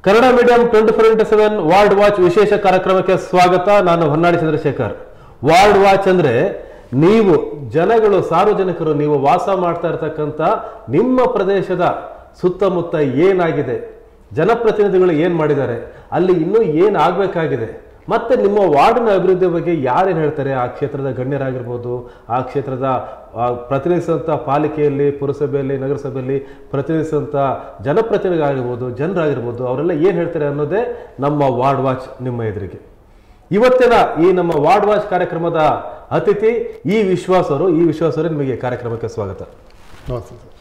Kannada medium twenty four into seven ward watch ವಿಶೇಷ ಕಾರ್ಯಕ್ರಮಕ್ಕೆ ಸ್ವಾಗತ ನಾನು ಹೊನ್ನಾಡಿ ಚಂದ್ರಶೇಖರ್ ವಾರ್ಡ್ ವಾಚ್ ಅಂದ್ರೆ ನೀವು ಜನಗಳು ಸಾರ್ವಜನಿಕರು ನೀವು ವಾಸ ಮಾಡ್ತಾ ಇರ್ತಕ್ಕಂಥ ನಿಮ್ಮ ಪ್ರದೇಶದ ಸುತ್ತಮುತ್ತ ಏನಾಗಿದೆ ಜನಪ್ರತಿನಿಧಿಗಳು ಏನ್ ಮಾಡಿದ್ದಾರೆ ಅಲ್ಲಿ ಇನ್ನೂ ಏನ್ ಆಗ್ಬೇಕಾಗಿದೆ ಮತ್ತೆ ನಿಮ್ಮ ವಾರ್ಡ್ನ ಅಭಿವೃದ್ಧಿ ಬಗ್ಗೆ ಯಾರೇನು ಹೇಳ್ತಾರೆ ಆ ಕ್ಷೇತ್ರದ ಗಣ್ಯರಾಗಿರ್ಬೋದು ಆ ಕ್ಷೇತ್ರದ ಆ, ಪ್ರತಿನಿಧಿಸುವಂಥ ಪಾಲಿಕೆಯಲ್ಲಿ ಪುರಸಭೆಯಲ್ಲಿ ನಗರಸಭೆಯಲ್ಲಿ ಪ್ರತಿನಿಧಿಸುವಂಥ ಜನಪ್ರತಿನಿಧಿಗಳಾಗಿರ್ಬೋದು ಜನರಾಗಿರ್ಬೋದು ಅವರೆಲ್ಲ ಏನು ಹೇಳ್ತಾರೆ ಅನ್ನೋದೇ ನಮ್ಮ ವಾರ್ಡ್ ವಾಚ್ ನಿಮ್ಮ ಎದುರಿಗೆ ಇವತ್ತಿನ ಈ ನಮ್ಮ ವಾರ್ಡ್ ವಾಚ್ ಕಾರ್ಯಕ್ರಮದ ಅತಿಥಿ ಈ ವಿಶ್ವಾಸ್ ಅವರು ಈ ವಿಶ್ವಾಸ್ ಅವರು ನಿಮಗೆ ಕಾರ್ಯಕ್ರಮಕ್ಕೆ ಸ್ವಾಗತ ನಮಸ್ತೆ ಸರ್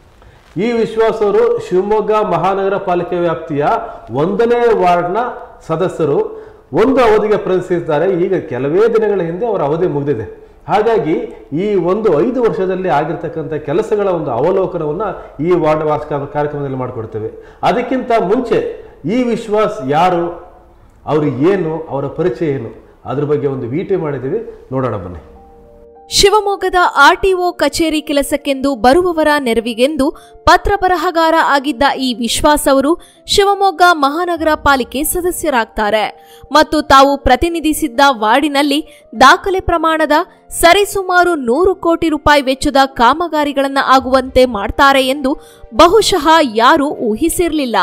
ಈ ವಿಶ್ವಾಸ್ ಅವರು ಶಿವಮೊಗ್ಗ ಮಹಾನಗರ ಪಾಲಿಕೆ ವ್ಯಾಪ್ತಿಯ ಒಂದನೇ ವಾರ್ಡ್ನ ಸದಸ್ಯರು ಒಂದು ಅವಧಿಗೆ ಪ್ರವೇಶಿಸಿದ್ದಾರೆ ಈಗ ಕೆಲವೇ ದಿನಗಳ ಹಿಂದೆ ಅವರ ಅವಧಿ ಮುಗಿದಿದೆ ಹಾಗಾಗಿ ಈ ಒಂದು ಐದು ವರ್ಷದಲ್ಲಿ ಆಗಿರ್ತಕ್ಕಂಥ ಕೆಲಸಗಳ ಒಂದು ಅವಲೋಕನವನ್ನ ಈ ವಾರ್ಡ್ ವಾಚ್ ಕಾ- ಕಾರ್ಯಕ್ರಮದಲ್ಲಿ ಮಾಡಿಕೊಡ್ತೇವೆ ಅದಕ್ಕಿಂತ ಮುಂಚೆ ಈ ವಿಶ್ವಾಸ್ ಯಾರು ಅವರು ಏನು ಅವರ ಪರಿಚಯ ಏನು ಅದ್ರ ಬಗ್ಗೆ ಒಂದು ವಿಟಿ ಮಾಡಿದ್ದೀವಿ ನೋಡೋಣ ಬನ್ನಿ ಶಿವಮೊಗ್ಗದ ಆರ್ಟಿಒ ಕಚೇರಿ ಕೆಲಸಕ್ಕೆಂದು ಬರುವವರ ನೆರವಿಗೆಂದು ಪತ್ರ ಬರಹಗಾರ ಆಗಿದ್ದ ಈ ವಿಶ್ವಾಸ್ ಅವರು ಶಿವಮೊಗ್ಗ ಮಹಾನಗರ ಪಾಲಿಕೆ ಸದಸ್ಯರಾಗ್ತಾರೆ ಮತ್ತು ತಾವು ಪ್ರತಿನಿಧಿಸಿದ್ದ ವಾರ್ಡಿನಲ್ಲಿ ದಾಖಲೆ ಪ್ರಮಾಣದ ಸರಿಸುಮಾರು ನೂರು ಕೋಟಿ ರೂಪಾಯಿ ವೆಚ್ಚದ ಕಾಮಗಾರಿಗಳನ್ನು ಆಗುವಂತೆ ಮಾಡ್ತಾರೆ ಎಂದು ಬಹುಶಃ ಯಾರೂ ಊಹಿಸಿರಲಿಲ್ಲ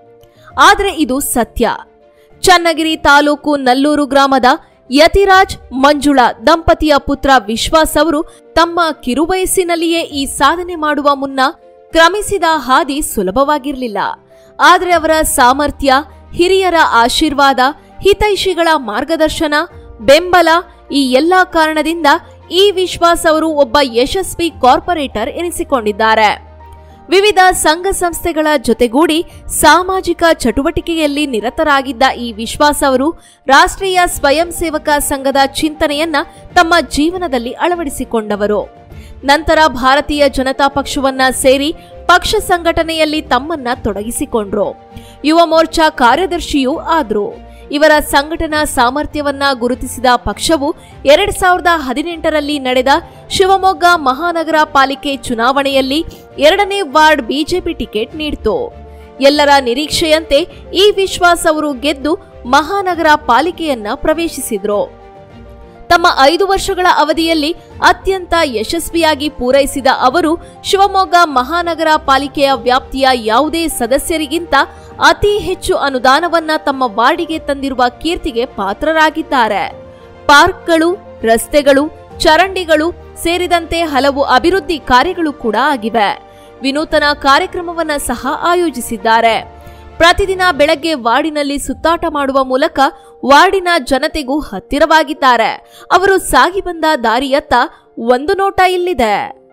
ಆದರೆ ಇದು ಸತ್ಯ ಚನ್ನಗಿರಿ ತಾಲೂಕು ನಲ್ಲೂರು ಗ್ರಾಮದ ಯತಿರಾಜ್ ಮಂಜುಳಾ ದಂಪತಿಯ ಪುತ್ರ ವಿಶ್ವಾಸ್ ಅವರು ತಮ್ಮ ಕಿರುವಯಸ್ಸಿನಲ್ಲಿಯೇ ಈ ಸಾಧನೆ ಮಾಡುವ ಮುನ್ನ ಕ್ರಮಿಸಿದ ಹಾದಿ ಸುಲಭವಾಗಿರಲಿಲ್ಲ ಆದರೆ ಅವರ ಸಾಮರ್ಥ್ಯ ಹಿರಿಯರ ಆಶೀರ್ವಾದ ಹಿತೈಷಿಗಳ ಮಾರ್ಗದರ್ಶನ ಬೆಂಬಲ ಈ ಎಲ್ಲ ಕಾರಣದಿಂದ ಈ ವಿಶ್ವಾಸ್ ಅವರು ಒಬ್ಬ ಯಶಸ್ವಿ ಕಾರ್ಪೊರೇಟರ್ ಎನಿಸಿಕೊಂಡಿದ್ದಾರೆ ವಿವಿಧ ಸಂಘ ಸಂಸ್ಥೆಗಳ ಜೊತೆಗೂಡಿ ಸಾಮಾಜಿಕ ಚಟುವಟಿಕೆಯಲ್ಲಿ ನಿರತರಾಗಿದ್ದ ಈ ವಿಶ್ವಾಸ್ ಅವರು ರಾಷ್ಟ್ರೀಯ ಸ್ವಯಂ ಸೇವಕ ಸಂಘದ ಚಿಂತನೆಯನ್ನ ತಮ್ಮ ಜೀವನದಲ್ಲಿ ಅಳವಡಿಸಿಕೊಂಡವರು ನಂತರ ಭಾರತೀಯ ಜನತಾ ಪಕ್ಷವನ್ನ ಸೇರಿ ಪಕ್ಷ ಸಂಘಟನೆಯಲ್ಲಿ ತಮ್ಮನ್ನ ತೊಡಗಿಸಿಕೊಂಡ್ರು ಯುವ ಮೋರ್ಚಾ ಕಾರ್ಯದರ್ಶಿಯೂ ಆದ್ರು ಇವರ ಸಂಘಟನಾ ಸಾಮರ್ಥ್ಯವನ್ನ ಗುರುತಿಸಿದ ಪಕ್ಷವು ಎರಡ್ ಸಾವಿರದ ಹದಿನೆಂಟರಲ್ಲಿ ನಡೆದ ಶಿವಮೊಗ್ಗ ಮಹಾನಗರ ಪಾಲಿಕೆ ಚುನಾವಣೆಯಲ್ಲಿ ಎರಡನೇ ವಾರ್ಡ್ ಬಿಜೆಪಿ ಟಿಕೆಟ್ ನೀಡಿತು ಎಲ್ಲರ ನಿರೀಕ್ಷೆಯಂತೆ ಈ ವಿಶ್ವಾಸ್ ಅವರು ಗೆದ್ದು ಮಹಾನಗರ ಪಾಲಿಕೆಯನ್ನ ಪ್ರವೇಶಿಸಿದ್ರು ತಮ್ಮ ಐದು ವರ್ಷಗಳ ಅವಧಿಯಲ್ಲಿ ಅತ್ಯಂತ ಯಶಸ್ವಿಯಾಗಿ ಪೂರೈಸಿದ ಅವರು ಶಿವಮೊಗ್ಗ ಮಹಾನಗರ ಪಾಲಿಕೆಯ ವ್ಯಾಪ್ತಿಯ ಯಾವುದೇ ಸದಸ್ಯರಿಗಿಂತ ಅತಿ ಹೆಚ್ಚು ಅನುದಾನವನ್ನ ತಮ್ಮ ವಾರ್ಡಿಗೆ ತಂದಿರುವ ಕೀರ್ತಿಗೆ ಪಾತ್ರರಾಗಿದ್ದಾರೆ ಪಾರ್ಕ್ಗಳು ರಸ್ತೆಗಳು ಚರಂಡಿಗಳು ಸೇರಿದಂತೆ ಹಲವು ಅಭಿವೃದ್ಧಿ ಕಾರ್ಯಗಳು ಕೂಡ ಆಗಿವೆ ವಿನೂತನ ಕಾರ್ಯಕ್ರಮವನ್ನ ಸಹ ಆಯೋಜಿಸಿದ್ದಾರೆ ಪ್ರತಿದಿನ ಬೆಳಗ್ಗೆ ವಾರ್ಡಿನಲ್ಲಿ ಸುತ್ತಾಟ ಮಾಡುವ ಮೂಲಕ ವಾರ್ಡಿನ ಜನತೆಗೂ ಹತ್ತಿರವಾಗಿದ್ದಾರೆ ಅವರು ಸಾಗಿ ಬಂದ ದಾರಿಯತ್ತ ಒಂದು ನೋಟ ಇಲ್ಲಿದೆ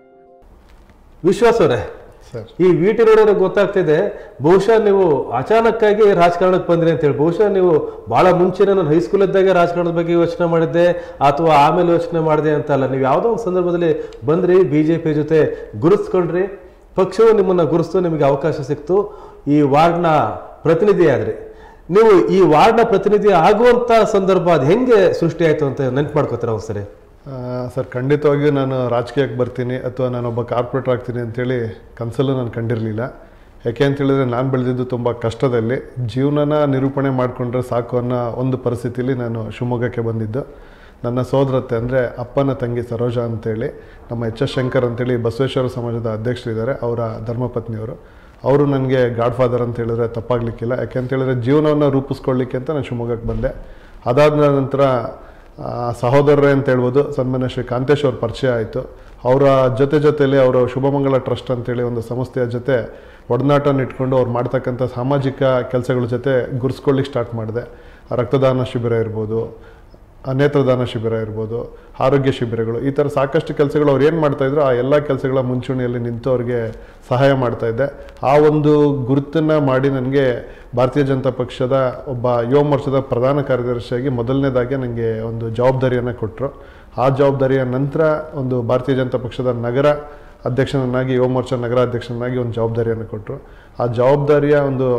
ವಿಶ್ವಾಸ್ ಅವರೇ ಸರ್ ಈ ವಿ ಟಿ ರೋಡ್ ಗೊತ್ತಾಗ್ತಿದೆ ಬಹುಶಃ ನೀವು ಅಚಾನಕ್ಕಾಗಿ ರಾಜಕಾರಣಕ್ಕೆ ಬಂದ್ರಿ ಅಂತ ಹೇಳಿ ಬಹುಶಃ ನೀವು ಬಹಳ ಮುಂಚೆನೆ ನಾನು ಹೈಸ್ಕೂಲ್ ಇದ್ದಾಗ ರಾಜಕಾರಣದ ಬಗ್ಗೆ ಯೋಚನೆ ಮಾಡಿದ್ದೆ ಅಥವಾ ಆಮೇಲೆ ಯೋಚನೆ ಮಾಡಿದೆ ಅಂತ ಅಲ್ಲ ನೀವು ಯಾವುದೋ ಒಂದು ಸಂದರ್ಭದಲ್ಲಿ ಬಂದ್ರಿ ಬಿಜೆಪಿ ಜೊತೆ ಗುರುತಿಸ್ಕೊಂಡ್ರಿ ಪಕ್ಷವು ನಿಮ್ಮನ್ನ ಗುರುತಿಸ್ತು ನಿಮಗೆ ಅವಕಾಶ ಸಿಕ್ತು ಈ ವಾರ್ಡ್ನ ಪ್ರತಿನಿಧಿ ಆದ್ರಿ ನೀವು ಈ ವಾರ್ಡ್ನ ಪ್ರತಿನಿಧಿ ಆಗುವಂತ ಸಂದರ್ಭ ಅದು ಹೆಂಗೆ ಸೃಷ್ಟಿ ಆಯ್ತು ಅಂತ ನೆನ್ಪು ಮಾಡ್ಕೋತೀರ ಒಂದ್ಸರಿ ಆ, ಸರ್ ಖಂಡಿತವಾಗಿಯೂ ನಾನು ರಾಜಕೀಯಕ್ಕೆ ಬರ್ತೀನಿ ಅಥವಾ ನಾನೊಬ್ಬ ಕಾರ್ಪೊರೇಟರ್ ಆಗ್ತೀನಿ ಅಂತೇಳಿ ಕನಸಲ್ಲೂ ನಾನು ಕಂಡಿರಲಿಲ್ಲ ಯಾಕೆ ಅಂತ ಹೇಳಿದ್ರೆ ನಾನು ಬೆಳೆದಿದ್ದು ತುಂಬ ಕಷ್ಟದಲ್ಲಿ ಜೀವನನ ನಿರೂಪಣೆ ಮಾಡಿಕೊಂಡ್ರೆ ಸಾಕು ಅನ್ನೋ ಒಂದು ಪರಿಸ್ಥಿತಿಲಿ ನಾನು ಶಿವಮೊಗ್ಗಕ್ಕೆ ಬಂದಿದ್ದು ನನ್ನ ಸೋದರತ್ತೆ ಅಂದರೆ ಅಪ್ಪನ ತಂಗಿ ಸರೋಜಾ ಅಂತೇಳಿ ನಮ್ಮ ಎಚ್ ಎಸ್ ಶಂಕರ್ ಅಂತೇಳಿ ಬಸವೇಶ್ವರ ಸಮಾಜದ ಅಧ್ಯಕ್ಷರಿದ್ದಾರೆ ಅವರ ಧರ್ಮಪತ್ನಿಯವರು ಅವರು ನನಗೆ ಗಾಡ್ ಫಾದರ್ ಅಂತ ಹೇಳಿದ್ರೆ ತಪ್ಪಾಗಲಿಕ್ಕಿಲ್ಲ ಯಾಕೆ ಅಂತ ಹೇಳಿದ್ರೆ ಜೀವನವನ್ನು ರೂಪಿಸ್ಕೊಳ್ಳಿಕ್ಕೆ ಅಂತ ನಾನು ಶಿವಮೊಗ್ಗಕ್ಕೆ ಬಂದೆ ಅದಾದ ನಂತರ ಆ, ಸಹೋದರರೇ ಅಂತ ಹೇಳ್ಬೋದು ಸನ್ಮಾನ್ಯ ಶ್ರೀ ಕಾಂತೇಶ್ ಅವ್ರ ಪರಿಚಯ ಆಯಿತು ಅವರ ಜೊತೆ ಜೊತೆಲಿ ಅವರು ಶುಭಮಂಗಲ ಟ್ರಸ್ಟ್ ಅಂತೇಳಿ ಒಂದು ಸಂಸ್ಥೆಯ ಜೊತೆ ಒಡನಾಟನ ಇಟ್ಕೊಂಡು ಅವ್ರು ಮಾಡ್ತಕ್ಕಂಥ ಸಾಮಾಜಿಕ ಕೆಲಸಗಳ ಜೊತೆ ಗುರ್ಸ್ಕೊಳ್ಳಿಕ್ಕೆ ಸ್ಟಾರ್ಟ್ ಮಾಡಿದೆ ರಕ್ತದಾನ ಶಿಬಿರ ಇರ್ಬೋದು ಆ, ನೇತ್ರದಾನ ಶಿಬಿರ ಇರ್ಬೋದು ಆರೋಗ್ಯ ಶಿಬಿರಗಳು ಈ ಥರ ಸಾಕಷ್ಟು ಕೆಲಸಗಳು ಅವ್ರು ಏನು ಮಾಡ್ತಾಯಿದ್ರು ಆ ಎಲ್ಲ ಕೆಲಸಗಳ ಮುಂಚೂಣಿಯಲ್ಲಿ ನಿಂತು ಅವ್ರಿಗೆ ಸಹಾಯ ಮಾಡ್ತಾ ಇದ್ದೆ ಆ ಒಂದು ಗುರುತನ್ನು ಮಾಡಿ ನನಗೆ ಭಾರತೀಯ ಜನತಾ ಪಕ್ಷದ ಒಬ್ಬ ಯುವ ಮೋರ್ಚಾದ ಪ್ರಧಾನ ಕಾರ್ಯದರ್ಶಿಯಾಗಿ ಮೊದಲನೇದಾಗಿ ನನಗೆ ಒಂದು ಜವಾಬ್ದಾರಿಯನ್ನು ಕೊಟ್ಟರು ಆ ಜವಾಬ್ದಾರಿಯ ನಂತರ ಒಂದು ಭಾರತೀಯ ಜನತಾ ಪಕ್ಷದ ನಗರ ಅಧ್ಯಕ್ಷನನ್ನಾಗಿ ಯುವ ಮೋರ್ಚಾ ನಗರ ಅಧ್ಯಕ್ಷನಾಗಿ ಒಂದು ಜವಾಬ್ದಾರಿಯನ್ನು ಕೊಟ್ಟರು ಆ ಜವಾಬ್ದಾರಿಯ ಒಂದು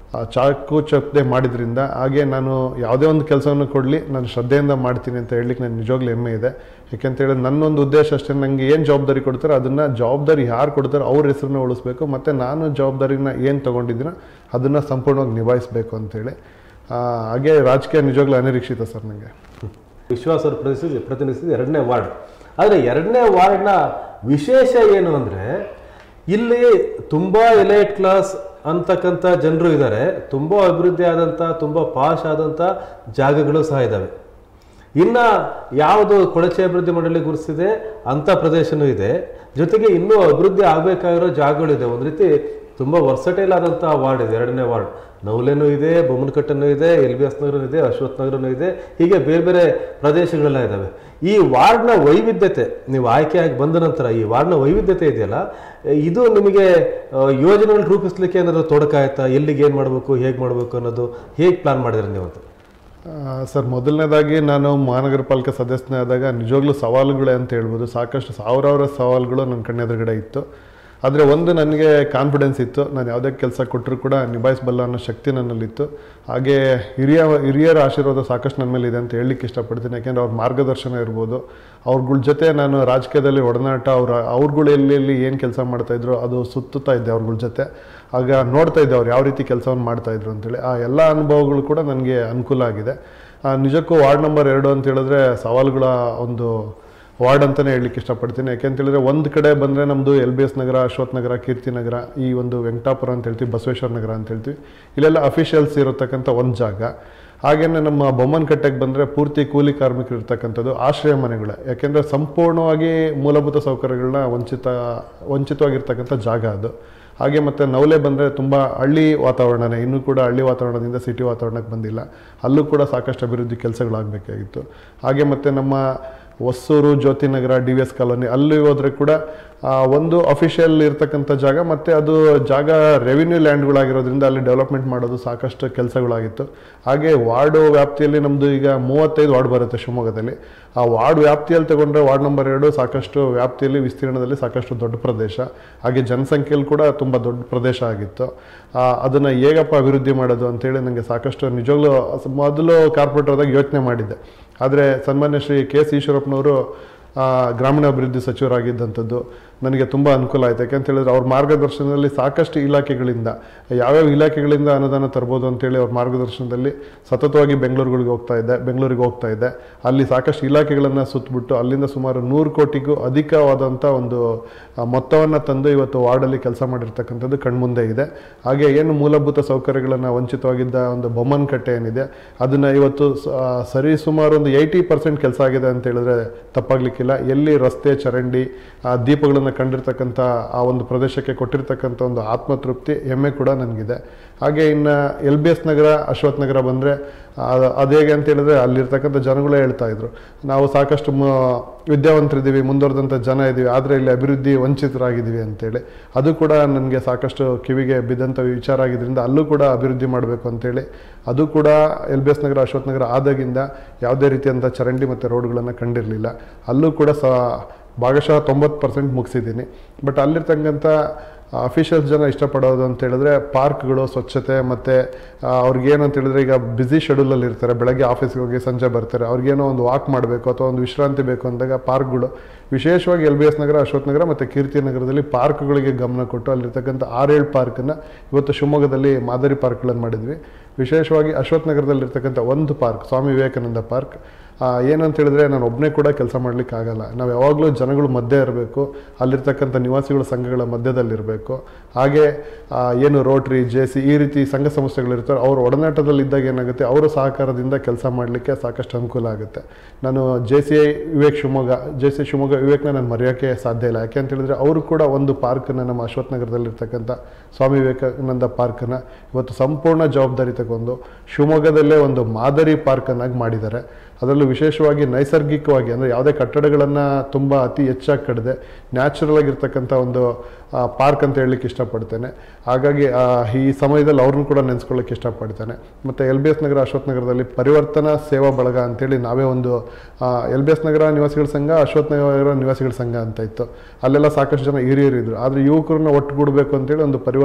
ಆ, ಚಾಕು ಚಪ್ಪದೆ ಮಾಡಿದ್ರಿಂದ ಹಾಗೆ ನಾನು ಯಾವುದೇ ಒಂದು ಕೆಲಸವನ್ನು ಕೊಡಲಿ ನಾನು ಶ್ರದ್ಧೆಯಿಂದ ಮಾಡ್ತೀನಿ ಅಂತ ಹೇಳಲಿಕ್ಕೆ ನನಗೆ ನಿಜವಾಗ್ಲೂ ಹೆಮ್ಮೆ ಇದೆ ಯಾಕೆಂತ ಹೇಳಿದ್ರೆ ನನ್ನೊಂದು ಉದ್ದೇಶ ಅಷ್ಟೇ ನನಗೆ ಏನು ಜವಾಬ್ದಾರಿ ಕೊಡ್ತಾರೆ ಅದನ್ನು ಜವಾಬ್ದಾರಿ ಯಾರು ಕೊಡ್ತಾರೋ ಅವ್ರ ಹೆಸರನ್ನ ಉಳಿಸ್ಬೇಕು ಮತ್ತು ನಾನು ಜವಾಬ್ದಾರಿನ ಏನು ತೊಗೊಂಡಿದ್ದೀನೋ ಅದನ್ನು ಸಂಪೂರ್ಣವಾಗಿ ನಿಭಾಯಿಸಬೇಕು ಅಂತೇಳಿ ಆ, ಹಾಗೆ ರಾಜಕೀಯ ನಿಜವಾಗ್ಲೂ ಅನಿರೀಕ್ಷಿತ ಸರ್ ನನಗೆ ವಿಶ್ವಾಸ ಅವರು ಪ್ರತಿನಿಧಿಸಿ ಪ್ರತಿನಿಧಿಸಿದ ಎರಡನೇ ವಾರ್ಡ್ ಆದರೆ ಎರಡನೇ ವಾರ್ಡ್ನ ವಿಶೇಷ ಏನು ಅಂದರೆ ಇಲ್ಲಿ ತುಂಬ ಎಲೈಟ್ ಕ್ಲಾಸ್ ಅಂತಕ್ಕಂಥ ಜನರು ಇದ್ದಾರೆ ತುಂಬ ಅಭಿವೃದ್ಧಿ ಆದಂಥ ತುಂಬ ಪಾಶ್ ಆದಂಥ ಜಾಗಗಳು ಸಹ ಇದ್ದಾವೆ ಇನ್ನು ಯಾವುದು ಕೊಳಚೆ ಅಭಿವೃದ್ಧಿ ಮಂಡಳಿ ಗುರುತಿಸಿದೆ ಅಂಥ ಪ್ರದೇಶನೂ ಇದೆ ಜೊತೆಗೆ ಇನ್ನೂ ಅಭಿವೃದ್ಧಿ ಆಗಬೇಕಾಗಿರೋ ಜಾಗಗಳಿದೆ ಒಂದು ರೀತಿ ತುಂಬ ವರ್ಸಟೈಲ್ ಆದಂಥ ವಾರ್ಡ್ ಇದೆ ಎರಡನೇ ವಾರ್ಡ್ ನವಲೆನೂ ಇದೆ ಬೊಮ್ಮನಕಟ್ಟನೂ ಇದೆ ಎಲ್ ಬಿ ಎಸ್ ನಗರನೂ ಇದೆ ಅಶ್ವಥ್ ನಗರನೂ ಇದೆ ಹೀಗೆ ಬೇರೆ ಬೇರೆ ಪ್ರದೇಶಗಳೆಲ್ಲ ಇದ್ದಾವೆ ಈ ವಾರ್ಡ್ನ ವೈವಿಧ್ಯತೆ ನೀವು ಆಯ್ಕೆಯಾಗಿ ಬಂದ ನಂತರ ಈ ವಾರ್ಡ್ನ ವೈವಿಧ್ಯತೆ ಇದೆಯಲ್ಲ ಇದು ನಿಮಗೆ ಆ, ಯೋಜನೆಗಳು ರೂಪಿಸ್ಲಿಕ್ಕೆ ಏನಾದರೂ ತೊಡಕಾಯ್ತಾ ಎಲ್ಲಿಗೆ ಏನು ಮಾಡಬೇಕು ಹೇಗೆ ಮಾಡಬೇಕು ಅನ್ನೋದು ಹೇಗೆ ಪ್ಲಾನ್ ಮಾಡಿದ್ರಿ ನೀವು ಅಂತ ಆ, ಸರ್ ಮೊದಲನೇದಾಗಿ ನಾನು ಮಹಾನಗರ ಪಾಲಿಕೆ ಸದಸ್ಯನೇ ಆದಾಗ ನಿಜವಾಗ್ಲೂ ಸವಾಲುಗಳೇ ಅಂತ ಹೇಳ್ಬೋದು ಸಾಕಷ್ಟು ಸಾವಿರಾರು ಸವಾಲುಗಳು ನನ್ನ ಕಣ್ಣೆದುರುಗಡೆ ಇತ್ತು ಆದರೆ ಒಂದು ನನಗೆ ಕಾನ್ಫಿಡೆನ್ಸ್ ಇತ್ತು ನಾನು ಯಾವುದೇ ಕೆಲಸ ಕೊಟ್ಟರು ಕೂಡ ನಿಭಾಯಿಸಬಲ್ಲ ಅನ್ನೋ ಶಕ್ತಿ ನನ್ನಲ್ಲಿತ್ತು ಹಾಗೆ ಹಿರಿಯ ಹಿರಿಯರ ಆಶೀರ್ವಾದ ಸಾಕಷ್ಟು ನನ್ನ ಮೇಲೆ ಇದೆ ಅಂತ ಹೇಳಲಿಕ್ಕೆ ಇಷ್ಟಪಡ್ತೀನಿ ಯಾಕೆಂದರೆ ಅವ್ರ ಮಾರ್ಗದರ್ಶನ ಇರ್ಬೋದು ಅವ್ರಗಳ ಜೊತೆ ನಾನು ರಾಜಕೀಯದಲ್ಲಿ ಒಡನಾಟ ಅವ್ರ ಅವ್ರುಗಳು ಎಲ್ಲಿ ಎಲ್ಲಿ ಏನು ಕೆಲಸ ಮಾಡ್ತಾಯಿದ್ರು ಅದು ಸುತ್ತುತ್ತಾ ಇದ್ದೆ ಅವ್ರಗಳ ಜೊತೆ ಆಗ ನೋಡ್ತಾ ಇದ್ದೆ ಅವ್ರು ಯಾವ ರೀತಿ ಕೆಲಸವನ್ನು ಮಾಡ್ತಾಯಿದ್ರು ಅಂತೇಳಿ ಆ ಎಲ್ಲ ಅನುಭವಗಳು ಕೂಡ ನನಗೆ ಅನುಕೂಲ ಆಗಿದೆ ಆ, ನಿಜಕ್ಕೂ ವಾರ್ಡ್ ನಂಬರ್ ಎರಡು ಅಂತ ಹೇಳಿದ್ರೆ ಸವಾಲುಗಳ ಒಂದು ವಾರ್ಡ್ ಅಂತಲೇ ಹೇಳಲಿಕ್ಕೆ ಇಷ್ಟಪಡ್ತೀನಿ ಯಾಕೆಂತ ಹೇಳಿದ್ರೆ ಒಂದು ಕಡೆ ಬಂದರೆ ನಮ್ಮದು L B S Nagar Ashwath Nagar Keerthi Nagar ಈ ಒಂದು ವೆಂಕಟಾಪುರ ಅಂತ ಹೇಳ್ತೀವಿ ಬಸವೇಶ್ವರ ನಗರ ಅಂತ ಹೇಳ್ತೀವಿ ಇಲ್ಲೆಲ್ಲ ಅಫಿಷಿಯಲ್ಸ್ ಇರತಕ್ಕಂಥ ಒಂದು ಜಾಗ ಹಾಗೆಯೇ ನಮ್ಮ ಬೊಮ್ಮನಕಟ್ಟೆಗೆ ಬಂದರೆ ಪೂರ್ತಿ ಕೂಲಿ ಕಾರ್ಮಿಕರು ಇರ್ತಕ್ಕಂಥದ್ದು ಆಶ್ರಯ ಮನೆಗಳೇ ಯಾಕೆಂದರೆ ಸಂಪೂರ್ಣವಾಗಿ ಮೂಲಭೂತ ಸೌಕರ್ಯಗಳನ್ನ ವಂಚಿತ ವಂಚಿತವಾಗಿರ್ತಕ್ಕಂಥ ಜಾಗ ಅದು ಹಾಗೆ ಮತ್ತು ನವಲೆ ಬಂದರೆ ತುಂಬ ಹಳ್ಳಿ ವಾತಾವರಣನೇ ಇನ್ನೂ ಕೂಡ ಹಳ್ಳಿ ವಾತಾವರಣದಿಂದ ಸಿಟಿ ವಾತಾವರಣಕ್ಕೆ ಬಂದಿಲ್ಲ ಅಲ್ಲೂ ಕೂಡ ಸಾಕಷ್ಟು ಅಭಿವೃದ್ಧಿ ಕೆಲಸಗಳಾಗಬೇಕಾಗಿತ್ತು ಹಾಗೆ ಮತ್ತು ನಮ್ಮ Hosur Jyothinagar D V S colony ಅಲ್ಲಿ ಹೋದರೆ ಕೂಡ ಆ, ಒಂದು ಅಫಿಷಿಯಲ್ ಇರ್ತಕ್ಕಂಥ ಜಾಗ ಮತ್ತು ಅದು ಜಾಗ ರೆವಿನ್ಯೂ ಲ್ಯಾಂಡ್ಗಳಾಗಿರೋದ್ರಿಂದ ಅಲ್ಲಿ ಡೆವಲಪ್ಮೆಂಟ್ ಮಾಡೋದು ಸಾಕಷ್ಟು ಕೆಲಸಗಳಾಗಿತ್ತು ಹಾಗೆ ವಾರ್ಡು ವ್ಯಾಪ್ತಿಯಲ್ಲಿ ನಮ್ಮದು ಈಗ ಮೂವತ್ತೈದು ವಾರ್ಡ್ ಬರುತ್ತೆ ಶಿವಮೊಗ್ಗದಲ್ಲಿ ಆ ವಾರ್ಡ್ ವ್ಯಾಪ್ತಿಯಲ್ಲಿ ತಗೊಂಡ್ರೆ ವಾರ್ಡ್ ನಂಬರ್ ಎರಡು ಸಾಕಷ್ಟು ವ್ಯಾಪ್ತಿಯಲ್ಲಿ ವಿಸ್ತೀರ್ಣದಲ್ಲಿ ಸಾಕಷ್ಟು ದೊಡ್ಡ ಪ್ರದೇಶ ಹಾಗೆ ಜನಸಂಖ್ಯೆಯಲ್ಲಿ ಕೂಡ ತುಂಬ ದೊಡ್ಡ ಪ್ರದೇಶ ಆಗಿತ್ತು ಅದನ್ನು ಹೇಗಪ್ಪ ಅಭಿವೃದ್ಧಿ ಮಾಡೋದು ಅಂತೇಳಿ ನನಗೆ ಸಾಕಷ್ಟು ನಿಜವಾಗ್ಲೂ ಸ- ಮೊದಲು ಕಾರ್ಪೊರೇಟರ್ದಾಗ ಯೋಚನೆ ಮಾಡಿದ್ದೆ ಆದರೆ ಸನ್ಮಾನ್ಯ ಶ್ರೀ ಕೆ ಸಿ ಈಶ್ವರಪ್ಪನವರು ಆ, ಗ್ರಾಮೀಣಾಭಿವೃದ್ಧಿ ಸಚಿವರಾಗಿದ್ದಂಥದ್ದು ನನಗೆ ತುಂಬ ಅನುಕೂಲ ಆಯಿತು ಯಾಕೆಂತ ಹೇಳಿದ್ರೆ ಅವ್ರ ಮಾರ್ಗದರ್ಶನದಲ್ಲಿ ಸಾಕಷ್ಟು ಇಲಾಖೆಗಳಿಂದ ಯಾವ್ಯಾವ ಇಲಾಖೆಗಳಿಂದ ಅನುದಾನ ತರ್ಬೋದು ಅಂತೇಳಿ ಅವ್ರ ಮಾರ್ಗದರ್ಶನದಲ್ಲಿ ಸತತವಾಗಿ ಬೆಂಗಳೂರುಗಳಿಗೆ ಹೋಗ್ತಾ ಇದ್ದೆ ಬೆಂಗಳೂರಿಗೆ ಹೋಗ್ತಾ ಇದ್ದೆ ಅಲ್ಲಿ ಸಾಕಷ್ಟು ಇಲಾಖೆಗಳನ್ನು ಸುತ್ತಬಿಟ್ಟು ಅಲ್ಲಿಂದ ಸುಮಾರು ನೂರು ಕೋಟಿಗೂ ಅಧಿಕವಾದಂಥ ಒಂದು ಮೊತ್ತವನ್ನು ತಂದು ಇವತ್ತು ವಾರ್ಡಲ್ಲಿ ಕೆಲಸ ಮಾಡಿರ್ತಕ್ಕಂಥದ್ದು ಕಣ್ಮುಂದೆ ಇದೆ ಹಾಗೆ ಏನು ಮೂಲಭೂತ ಸೌಕರ್ಯಗಳನ್ನು ವಂಚಿತವಾಗಿದ್ದ ಒಂದು ಬೊಮ್ಮನಕಟ್ಟೆ ಏನಿದೆ ಅದನ್ನು ಇವತ್ತು ಸ- ಆ, ಸರಿ ಸುಮಾರು ಒಂದು ಏಯ್ಟಿ ಪರ್ಸೆಂಟ್ ಕೆಲಸ ಆಗಿದೆ ಅಂತ ಹೇಳಿದ್ರೆ ತಪ್ಪಾಗ್ಲಿಕ್ಕಿಲ್ಲ ಎಲ್ಲಿ ರಸ್ತೆ ಚರಂಡಿ ಆ ದೀಪಗಳನ್ನು ಕಂಡಿರ್ತಕ್ಕಂಥ ಆ ಒಂದು ಪ್ರದೇಶಕ್ಕೆ ಕೊಟ್ಟಿರ್ತಕ್ಕಂಥ ಒಂದು ಆತ್ಮತೃಪ್ತಿ ಹೆಮ್ಮೆ ಕೂಡ ನನಗಿದೆ ಹಾಗೆ ಇನ್ನು L B S Nagar Ashwath Nagar ಬಂದರೆ ಅದು ಹೇಗೆ ಅಂತ ಹೇಳಿದ್ರೆ ಅಲ್ಲಿರ್ತಕ್ಕಂಥ ಜನಗಳೇ ಹೇಳ್ತಾ ಇದ್ರು ನಾವು ಸಾಕಷ್ಟು ಮ ವಿದ್ಯಾವಂತರಿದ್ದೀವಿ ಮುಂದುವರೆದಂಥ ಜನ ಇದ್ದೀವಿ ಆದರೆ ಇಲ್ಲಿ ಅಭಿವೃದ್ಧಿ ವಂಚಿತರಾಗಿದ್ದೀವಿ ಅಂತೇಳಿ ಅದು ಕೂಡ ನನಗೆ ಸಾಕಷ್ಟು ಕಿವಿಗೆ ಬಿದ್ದಂಥ ವಿಚಾರ ಆಗಿದ್ದರಿಂದ ಅಲ್ಲೂ ಕೂಡ ಅಭಿವೃದ್ಧಿ ಮಾಡಬೇಕು ಅಂತೇಳಿ ಅದು ಕೂಡ L B S Nagar Ashwath Nagar ಆದಾಗಿಂದ ಯಾವುದೇ ರೀತಿಯಂಥ ಚರಂಡಿ ಮತ್ತು ರೋಡ್ಗಳನ್ನು ಕಂಡಿರಲಿಲ್ಲ ಅಲ್ಲೂ ಕೂಡ ಸ ಭಾಗಶಃ ತೊಂಬತ್ತು ಪರ್ಸೆಂಟ್ ಮುಗಿಸಿದ್ದೀನಿ ಬಟ್ ಅಲ್ಲಿರ್ತಕ್ಕಂಥ ಅಫಿಷಿಯಲ್ಸ್ ಜನ ಇಷ್ಟಪಡೋದು ಅಂತ ಹೇಳಿದ್ರೆ ಪಾರ್ಕ್ಗಳು ಸ್ವಚ್ಛತೆ ಮತ್ತು ಅವ್ರಿಗೇನು ಅಂತ ಹೇಳಿದ್ರೆ ಈಗ ಬ್ಯುಸಿ ಶೆಡ್ಯೂಲಲ್ಲಿ ಇರ್ತಾರೆ ಬೆಳಗ್ಗೆ ಆಫೀಸ್ಗೆ ಹೋಗಿ ಸಂಜೆ ಬರ್ತಾರೆ ಅವ್ರಿಗೇನೋ ಒಂದು ವಾಕ್ ಮಾಡಬೇಕು ಅಥವಾ ಒಂದು ವಿಶ್ರಾಂತಿ ಬೇಕು ಅಂದಾಗ ಪಾರ್ಕ್ಗಳು ವಿಶೇಷವಾಗಿ L B S Nagar Ashwath Nagar ಮತ್ತು ಕೀರ್ತಿ ನಗರದಲ್ಲಿ ಪಾರ್ಕ್ಗಳಿಗೆ ಗಮನ ಕೊಟ್ಟು ಅಲ್ಲಿರ್ತಕ್ಕಂಥ ಆರೇಳು ಪಾರ್ಕನ್ನು ಇವತ್ತು ಶಿವಮೊಗ್ಗದಲ್ಲಿ ಮಾದರಿ ಪಾರ್ಕ್ಗಳನ್ನು ಮಾಡಿದ್ವಿ ವಿಶೇಷವಾಗಿ ಅಶ್ವಥ್ ನಗರದಲ್ಲಿರ್ತಕ್ಕಂಥ ಒಂದು ಪಾರ್ಕ್ ಸ್ವಾಮಿ ವಿವೇಕಾನಂದ ಪಾರ್ಕ್ ಆ, ಏನಂತ ಹೇಳಿದ್ರೆ ನಾನು ಒಬ್ಬನೇ ಕೂಡ ಕೆಲಸ ಮಾಡ್ಲಿಕ್ಕೆ ಆಗಲ್ಲ ನಾವು ಯಾವಾಗಲೂ ಜನಗಳು ಮಧ್ಯೆ ಇರಬೇಕು ಅಲ್ಲಿರ್ತಕ್ಕಂಥ ನಿವಾಸಿಗಳ ಸಂಘಗಳ ಮಧ್ಯದಲ್ಲಿರಬೇಕು ಹಾಗೆ ಆ, ಏನು ರೋಟ್ರಿ ಜೆ ಸಿ ಈ ರೀತಿ ಸಂಘ ಸಂಸ್ಥೆಗಳಿರ್ತಾರೆ ಅವ್ರ ಒಡನಾಟದಲ್ಲಿದ್ದಾಗ ಏನಾಗುತ್ತೆ ಅವರ ಸಹಕಾರದಿಂದ ಕೆಲಸ ಮಾಡಲಿಕ್ಕೆ ಸಾಕಷ್ಟು ಅನುಕೂಲ ಆಗುತ್ತೆ ನಾನು J C I Vivek Shivamogga J C Shivamogga ವಿವೇಕ್ನ ನಾನು ಮರೆಯೋಕ್ಕೆ ಸಾಧ್ಯ ಇಲ್ಲ ಯಾಕೆ ಅಂತ ಹೇಳಿದ್ರೆ ಅವರು ಕೂಡ ಒಂದು ಪಾರ್ಕನ್ನು ನಮ್ಮ ಅಶ್ವಥ್ ನಗರದಲ್ಲಿರ್ತಕ್ಕಂಥ ಸ್ವಾಮಿ ವಿವೇಕಾನಂದ ಪಾರ್ಕನ್ನು ಇವತ್ತು ಸಂಪೂರ್ಣ ಜವಾಬ್ದಾರಿ ತಗೊಂಡು ಶಿವಮೊಗ್ಗದಲ್ಲೇ ಒಂದು ಮಾದರಿ ಪಾರ್ಕನ್ನಾಗಿ ಮಾಡಿದ್ದಾರೆ ಅದರಲ್ಲೂ ವಿಶೇಷವಾಗಿ ನೈಸರ್ಗಿಕವಾಗಿ ಅಂದರೆ ಯಾವುದೇ ಕಟ್ಟಡಗಳನ್ನು ತುಂಬ ಅತಿ ಹೆಚ್ಚಾಗಿ ಕಟ್ಟದೆ ನ್ಯಾಚುರಲ್ ಆಗಿರ್ತಕ್ಕಂಥ ಒಂದು ಪಾರ್ಕ್ ಅಂತ ಹೇಳಲಿಕ್ಕೆ ಇಷ್ಟಪಡ್ತೇನೆ ಹಾಗಾಗಿ ಆ, ಈ ಸಮಯದಲ್ಲಿ ಅವ್ರನ್ನ ಕೂಡ ನೆನೆಸ್ಕೊಳ್ಳೋಕ್ಕೆ ಇಷ್ಟಪಡ್ತೇನೆ ಮತ್ತು L B S Nagar Ashwath ನಗರದಲ್ಲಿ ಪರಿವರ್ತನಾ ಸೇವಾ ಬಳಗ ಅಂತೇಳಿ ನಾವೇ ಒಂದು ಎಲ್ ಬಿ ಎಸ್ ನಗರ ನಿವಾಸಿಗಳ ಸಂಘ ಅಶ್ವಥ್ ನಗರ ನಿವಾಸಿಗಳ ಸಂಘ ಅಂತ ಇತ್ತು ಅಲ್ಲೆಲ್ಲ ಸಾಕಷ್ಟು ಜನ ಹಿರಿಯರು ಇದ್ರು ಆದರೆ ಯುವಕರನ್ನ ಒಟ್ಟುಗೂಡಬೇಕು ಅಂತೇಳಿ ಒಂದು ಪರಿವರ್ತನೆ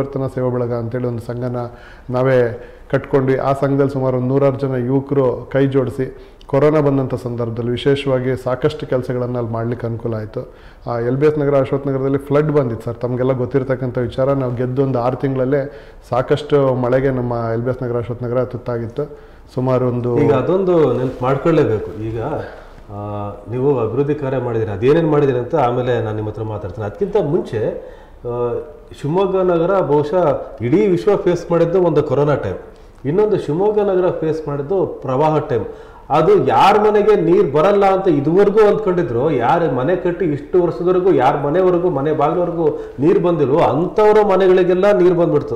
ಪರಿವರ್ತನಾ ಸೇವಾ ಬಳಗ ಅಂತೇಳಿ ಒಂದು ಸಂಘನ ನಾವೇ ಕಟ್ಕೊಂಡ್ವಿ ಆ ಸಂಘದಲ್ಲಿ ಸುಮಾರು ಒಂದು ನೂರಾರು ಜನ ಯುವಕರು ಕೈ ಜೋಡಿಸಿ ಕೊರೋನಾ ಬಂದಂಥ ಸಂದರ್ಭದಲ್ಲಿ ವಿಶೇಷವಾಗಿ ಸಾಕಷ್ಟು ಕೆಲಸಗಳನ್ನು ಅಲ್ಲಿ ಮಾಡ್ಲಿಕ್ಕೆ ಅನುಕೂಲ ಆಯಿತು L B S Nagar Ashwath ನಗರದಲ್ಲಿ ಫ್ಲಡ್ ಬಂದಿತ್ತು ಸರ್ ತಮಗೆಲ್ಲ ಗೊತ್ತಿರತಕ್ಕಂಥ ವಿಚಾರ ನಾವು ಗೆದ್ದು ಒಂದು ಆರು ತಿಂಗಳಲ್ಲೇ ಸಾಕಷ್ಟು ಮಳೆಗೆ ನಮ್ಮ L B S Nagar Ashwath Nagar ತುತ್ತಾಗಿತ್ತು ಸುಮಾರು ಒಂದು ಈಗ ಅದೊಂದು ನೆನ್ಪು ಮಾಡ್ಕೊಳ್ಳೇಬೇಕು ಈಗ ಆ, ನೀವು ಅಭಿವೃದ್ಧಿ ಕಾರ್ಯ ಮಾಡಿದ್ದೀರಿ ಅದೇನೇನು ಮಾಡಿದ್ದೀರಿ ಅಂತ ಆಮೇಲೆ ನಾನು ನಿಮ್ಮ ಹತ್ರ ಮಾತಾಡ್ತೀನಿ ಅದಕ್ಕಿಂತ ಮುಂಚೆ ಆ, ಶಿವಮೊಗ್ಗ ನಗರ ಬಹುಶಃ ಇಡೀ ವಿಶ್ವ ಫೇಸ್ ಮಾಡಿದ್ದು ಒಂದು ಕೊರೋನಾ ಟೈಮ್ ಇನ್ನೊಂದು ಶಿವಮೊಗ್ಗ ನಗರ ಫೇಸ್ ಮಾಡಿದ್ದು ಪ್ರವಾಹ ಟೈಮ್ ಅದು ಯಾರ ಮನೆಗೆ ನೀರು ಬರಲ್ಲ ಅಂತ ಇದುವರೆಗೂ ಅಂದ್ಕೊಂಡಿದ್ರು ಯಾರ ಮನೆ ಕಟ್ಟಿ ಇಷ್ಟು ವರ್ಷದವರೆಗೂ ಯಾರ ಮನೆವರೆಗೂ ಮನೆ ಬಾಗಿಲವರೆಗೂ ನೀರು ಬಂದಿಲ್ವೋ ಅಂಥವ್ರ ಮನೆಗಳಿಗೆಲ್ಲ ನೀರು ಬಂದ್ಬಿಡ್ತು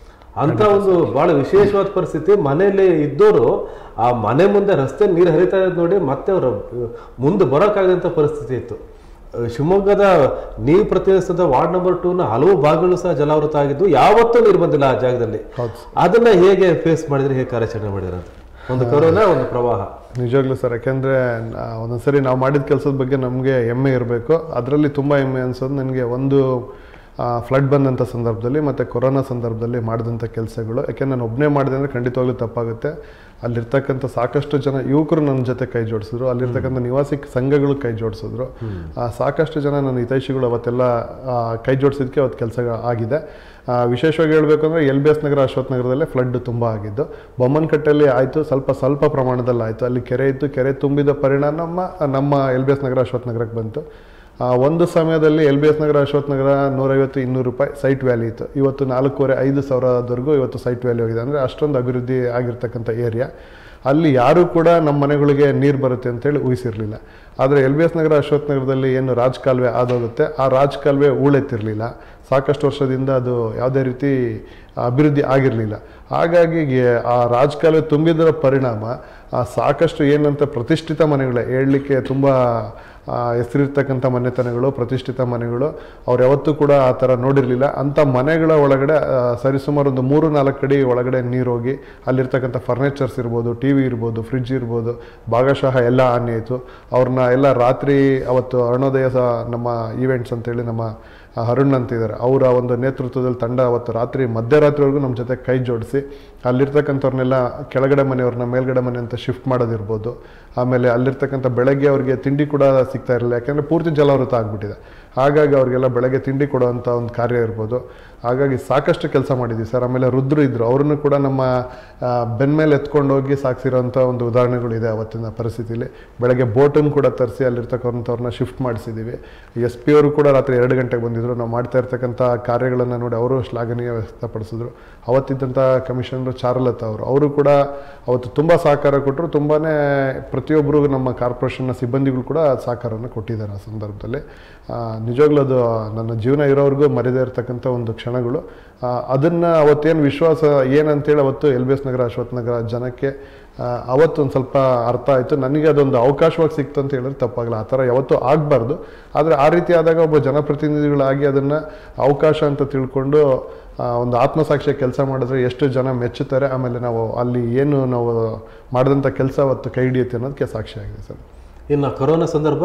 ಅಂತ ಒಂದು ಬಹಳ ವಿಶೇಷವಾದ ಪರಿಸ್ಥಿತಿ ಮನೆಯಲ್ಲಿ ಇದ್ದವರು ಆ ಮನೆ ಮುಂದೆ ರಸ್ತೆ ನೀರು ಹರಿತಾ ಇರೋದು ನೋಡಿ ಮತ್ತೆ ಅವರು ಮುಂದೆ ಬರೋಕ್ಕಾಗದಂಥ ಪರಿಸ್ಥಿತಿ ಇತ್ತು ಅಹ್ ಶಿವಮೊಗ್ಗದ ನೀವು ಪ್ರತಿನಿಧಿಸಿದ ವಾರ್ಡ್ ನಂಬರ್ ಟೂನ ಹಲವು ಭಾಗಗಳು ಸಹ ಜಲಾವೃತ ಆಗಿದ್ದು ಯಾವತ್ತೂ ನೀರು ಬಂದಿಲ್ಲ ಆ ಜಾಗದಲ್ಲಿ ಹೌದು ಅದನ್ನ ಹೇಗೆ ಫೇಸ್ ಮಾಡಿದ್ರೆ ಹೇಗೆ ಕಾರ್ಯಾಚರಣೆ ಮಾಡಿದ್ರೆ ಅಂತ ಒಂದು ಕೊರೋನಾ ಒಂದು ಪ್ರವಾಹ ನಿಜವಾಗ್ಲೂ ಸರ್ ಯಾಕೆಂದರೆ ಒಂದೊಂದ್ಸರಿ ನಾವು ಮಾಡಿದ ಕೆಲಸದ ಬಗ್ಗೆ ನಮಗೆ ಹೆಮ್ಮೆ ಇರಬೇಕು ಅದರಲ್ಲಿ ತುಂಬ ಹೆಮ್ಮೆ ಅನ್ಸೋದು ನನಗೆ ಒಂದು ಫ್ಲಡ್ ಬಂದಂಥ ಸಂದರ್ಭದಲ್ಲಿ ಮತ್ತು ಕೊರೋನಾ ಸಂದರ್ಭದಲ್ಲಿ ಮಾಡಿದಂಥ ಕೆಲಸಗಳು ಯಾಕೆಂದ್ರೆ ನಾನು ಒಬ್ಬನೇ ಮಾಡಿದೆ ಅಂದರೆ ಖಂಡಿತವಾಗ್ಲೂ ತಪ್ಪಾಗುತ್ತೆ ಅಲ್ಲಿರ್ತಕ್ಕಂಥ ಸಾಕಷ್ಟು ಜನ ಯುವಕರು ನನ್ನ ಜೊತೆ ಕೈ ಜೋಡಿಸಿದ್ರು ಅಲ್ಲಿರ್ತಕ್ಕಂಥ ನಿವಾಸಿ ಸಂಘಗಳು ಕೈ ಜೋಡಿಸಿದ್ರು ಆ, ಸಾಕಷ್ಟು ಜನ ನನ್ನ ಹಿತೈಷಿಗಳು ಅವತ್ತೆಲ್ಲ ಆ, ಕೈ ಜೋಡಿಸಿದ್ದಕ್ಕೆ ಅವತ್ತು ಕೆಲಸ ಆಗಿದೆ ಆ, ವಿಶೇಷವಾಗಿ ಹೇಳಬೇಕು ಅಂದರೆ L B S Nagar Ashwath ನಗರದಲ್ಲೇ ಫ್ಲಡ್ ತುಂಬ ಆಗಿದ್ದು ಬೊಮ್ಮನಕಟ್ಟೆಯಲ್ಲಿ ಆಯಿತು ಸ್ವಲ್ಪ ಸ್ವಲ್ಪ ಪ್ರಮಾಣದಲ್ಲಿ ಆಯಿತು ಅಲ್ಲಿ ಕೆರೆ ಇತ್ತು ಕೆರೆ ತುಂಬಿದ ಪರಿಣಾಮ ನಮ್ಮ ನಮ್ಮ L B S Nagar Ashwath ನಗರಕ್ಕೆ ಬಂತು ಆ, ಒಂದು ಸಮಯದಲ್ಲಿ L B S Nagar Ashwath Nagar ನೂರೈವತ್ತು ಇನ್ನೂರು ರೂಪಾಯಿ ಸೈಟ್ ವ್ಯಾಲಿ ಇತ್ತು ಇವತ್ತು ನಾಲ್ಕೂವರೆ ಐದು ಸಾವಿರದವರೆಗೂ ಇವತ್ತು ಸೈಟ್ ವ್ಯಾಲಿ ಹೋಗಿದೆ ಅಂದರೆ ಅಷ್ಟೊಂದು ಅಭಿವೃದ್ಧಿ ಆಗಿರ್ತಕ್ಕಂಥ ಏರಿಯಾ ಅಲ್ಲಿ ಯಾರೂ ಕೂಡ ನಮ್ಮ ಮನೆಗಳಿಗೆ ನೀರು ಬರುತ್ತೆ ಅಂತೇಳಿ ಊಹಿಸಿರಲಿಲ್ಲ ಆದರೆ L B S Nagar Ashwath ನಗರದಲ್ಲಿ ಏನು ರಾಜ್ ಕಾಲುವೆ ಆದೋಗುತ್ತೆ ಆ ರಾಜ್ ಕಾಲುವೆ ಹೂಳೆತ್ತಿರಲಿಲ್ಲ ಸಾಕಷ್ಟು ವರ್ಷದಿಂದ ಅದು ಯಾವುದೇ ರೀತಿ ಅಭಿವೃದ್ಧಿ ಆಗಿರಲಿಲ್ಲ ಹಾಗಾಗಿ ಗೆ- ಆ ರಾಜ್ ಕಾಲುವೆ ತುಂಬಿದರ ಪರಿಣಾಮ ಆ ಸಾಕಷ್ಟು ಏನಂತ ಪ್ರತಿಷ್ಠಿತ ಮನೆಗಳೇ ಹೇಳಲಿಕ್ಕೆ ತುಂಬ ಆ, ಹೆಸರಿರ್ತಕ್ಕಂಥ ಮನೆತನಗಳು ಪ್ರತಿಷ್ಠಿತ ಮನೆಗಳು ಅವ್ರು ಯಾವತ್ತೂ ಕೂಡ ಆ ಥರ ನೋಡಿರಲಿಲ್ಲ ಅಂಥ ಮನೆಗಳ ಒಳಗಡೆ ಆ, ಸರಿಸುಮಾರು ಒಂದು ಮೂರು ನಾಲ್ಕು ಅಡಿ ಒಳಗಡೆ ನೀರು ಹೋಗಿ ಅಲ್ಲಿರ್ತಕ್ಕಂಥ ಫರ್ನಿಚರ್ಸ್ ಇರ್ಬೋದು ಟಿ ವಿ ಇರ್ಬೋದು ಫ್ರಿಡ್ಜ್ ಇರ್ಬೋದು ಭಾಗಶಃ ಎಲ್ಲ ಹಾನಿ ಆಯಿತು ಅವ್ರನ್ನ ಎಲ್ಲ ರಾತ್ರಿ ಅವತ್ತು ಅರುಣೋದಯ ಸಹ ನಮ್ಮ ಈವೆಂಟ್ಸ್ ಅಂತೇಳಿ ನಮ್ಮ ಆ, ಅರುಣ್ ಅಂತ ಇದ್ದಾರೆ ಅವರ ಒಂದು ನೇತೃತ್ವದಲ್ಲಿ ತಂಡ ಅವತ್ತು ರಾತ್ರಿ ಮಧ್ಯರಾತ್ರಿವರೆಗೂ ನಮ್ಮ ಜೊತೆ ಕೈ ಜೋಡಿಸಿ ಅಲ್ಲಿರ್ತಕ್ಕಂಥವ್ರನ್ನೆಲ್ಲ ಕೆಳಗಡೆ ಮನೆಯವ್ರನ್ನ ಮೇಲ್ಗಡೆ ಮನೆ ಅಂತ ಶಿಫ್ಟ್ ಮಾಡೋದಿರ್ಬೋದು ಆಮೇಲೆ ಅಲ್ಲಿರ್ತಕ್ಕಂಥ ಬೆಳಗ್ಗೆ ಅವ್ರಿಗೆ ತಿಂಡಿ ಕೂಡ ಸಿಗ್ತಾ ಇರಲಿಲ್ಲ ಯಾಕೆಂದರೆ ಪೂರ್ತಿ ಜಲಾವೃತ ಆಗಿಬಿಟ್ಟಿದೆ ಹಾಗಾಗಿ ಅವ್ರಿಗೆಲ್ಲ ಬೆಳಗ್ಗೆ ತಿಂಡಿ ಕೊಡುವಂಥ ಒಂದು ಕಾರ್ಯ ಇರ್ಬೋದು ಹಾಗಾಗಿ ಸಾಕಷ್ಟು ಕೆಲಸ ಮಾಡಿದ್ವಿ ಸರ್ ಆಮೇಲೆ ರುದ್ರು ಇದ್ದರು ಅವ್ರನ್ನು ಕೂಡ ನಮ್ಮ ಆ, ಬೆನ್ಮೇಲೆ ಎತ್ಕೊಂಡು ಹೋಗಿ ಸಾಗಿಸಿರೋಂಥ ಒಂದು ಉದಾಹರಣೆಗಳಿದೆ ಅವತ್ತಿನ ಪರಿಸ್ಥಿತಿಲಿ ಬೆಳಗ್ಗೆ ಬೋಟನ್ನು ಕೂಡ ತರಿಸಿ ಅಲ್ಲಿರ್ತಕ್ಕಂಥವ್ರನ್ನ ಶಿಫ್ಟ್ ಮಾಡಿಸಿದ್ದೀವಿ ಎಸ್ ಪಿ ಅವರು ಕೂಡ ರಾತ್ರಿ ಎರಡು ಗಂಟೆಗೆ ಬಂದಿದ್ದರು ನಾವು ಮಾಡ್ತಾ ಇರ್ತಕ್ಕಂಥ ಕಾರ್ಯಗಳನ್ನು ನೋಡಿ ಅವರು ಶ್ಲಾಘನೀಯ ವ್ಯಕ್ತಪಡಿಸಿದ್ರು ಅವತ್ತಿದ್ದಂಥ ಕಮಿಷನರು ಚಾರುಲತಾ ಅವರು ಅವರು ಕೂಡ ಅವತ್ತು ತುಂಬ ಸಹಕಾರ ಕೊಟ್ಟರು ತುಂಬಾ ಪ್ರತಿಯೊಬ್ಬರು ನಮ್ಮ ಕಾರ್ಪೊರೇಷನ್ನ ಸಿಬ್ಬಂದಿಗಳು ಕೂಡ ಸಹಕಾರವನ್ನು ಕೊಟ್ಟಿದ್ದಾರೆ ಆ ಸಂದರ್ಭದಲ್ಲಿ ಆ, ನಿಜವಾಗ್ಲೂ ಅದು ನನ್ನ ಜೀವನ ಇರೋವರೆಗೂ ಮರೆದೇ ಇರತಕ್ಕಂಥ ಒಂದು ಕ್ಷಣಗಳು ಅದನ್ನು ಅವತ್ತೇನು ವಿಶ್ವಾಸ ಏನಂತೇಳಿ ಅವತ್ತು L B S Nagar Ashwath Nagar ಜನಕ್ಕೆ ಆ, ಅವತ್ತು ಒಂದು ಸ್ವಲ್ಪ ಅರ್ಥ ಆಯಿತು ನನಗೆ ಅದೊಂದು ಅವಕಾಶವಾಗಿ ಸಿಕ್ತು ಅಂತ ಹೇಳಿದ್ರೆ ತಪ್ಪಾಗಲ್ಲ ಆ ಥರ ಯಾವತ್ತೂ ಆಗಬಾರ್ದು ಆದರೆ ಆ ರೀತಿ ಆದಾಗ ಒಬ್ಬ ಜನಪ್ರತಿನಿಧಿಗಳಾಗಿ ಅದನ್ನು ಅವಕಾಶ ಅಂತ ತಿಳ್ಕೊಂಡು ಆ, ಒಂದು ಆತ್ಮಸಾಕ್ಷಿಯ ಕೆಲಸ ಮಾಡಿದ್ರೆ ಎಷ್ಟು ಜನ ಮೆಚ್ಚುತ್ತಾರೆ ಆಮೇಲೆ ನಾವು ಅಲ್ಲಿ ಏನು ನಾವು ಮಾಡಿದಂಥ ಕೆಲಸ ಅವತ್ತು ಕೈ ಹಿಡಿಯುತ್ತೆ ಅನ್ನೋದಕ್ಕೆ ಸಾಕ್ಷಿಯಾಗಿದೆ ಸರ್ ಇನ್ನು ಕೊರೋನಾ ಸಂದರ್ಭ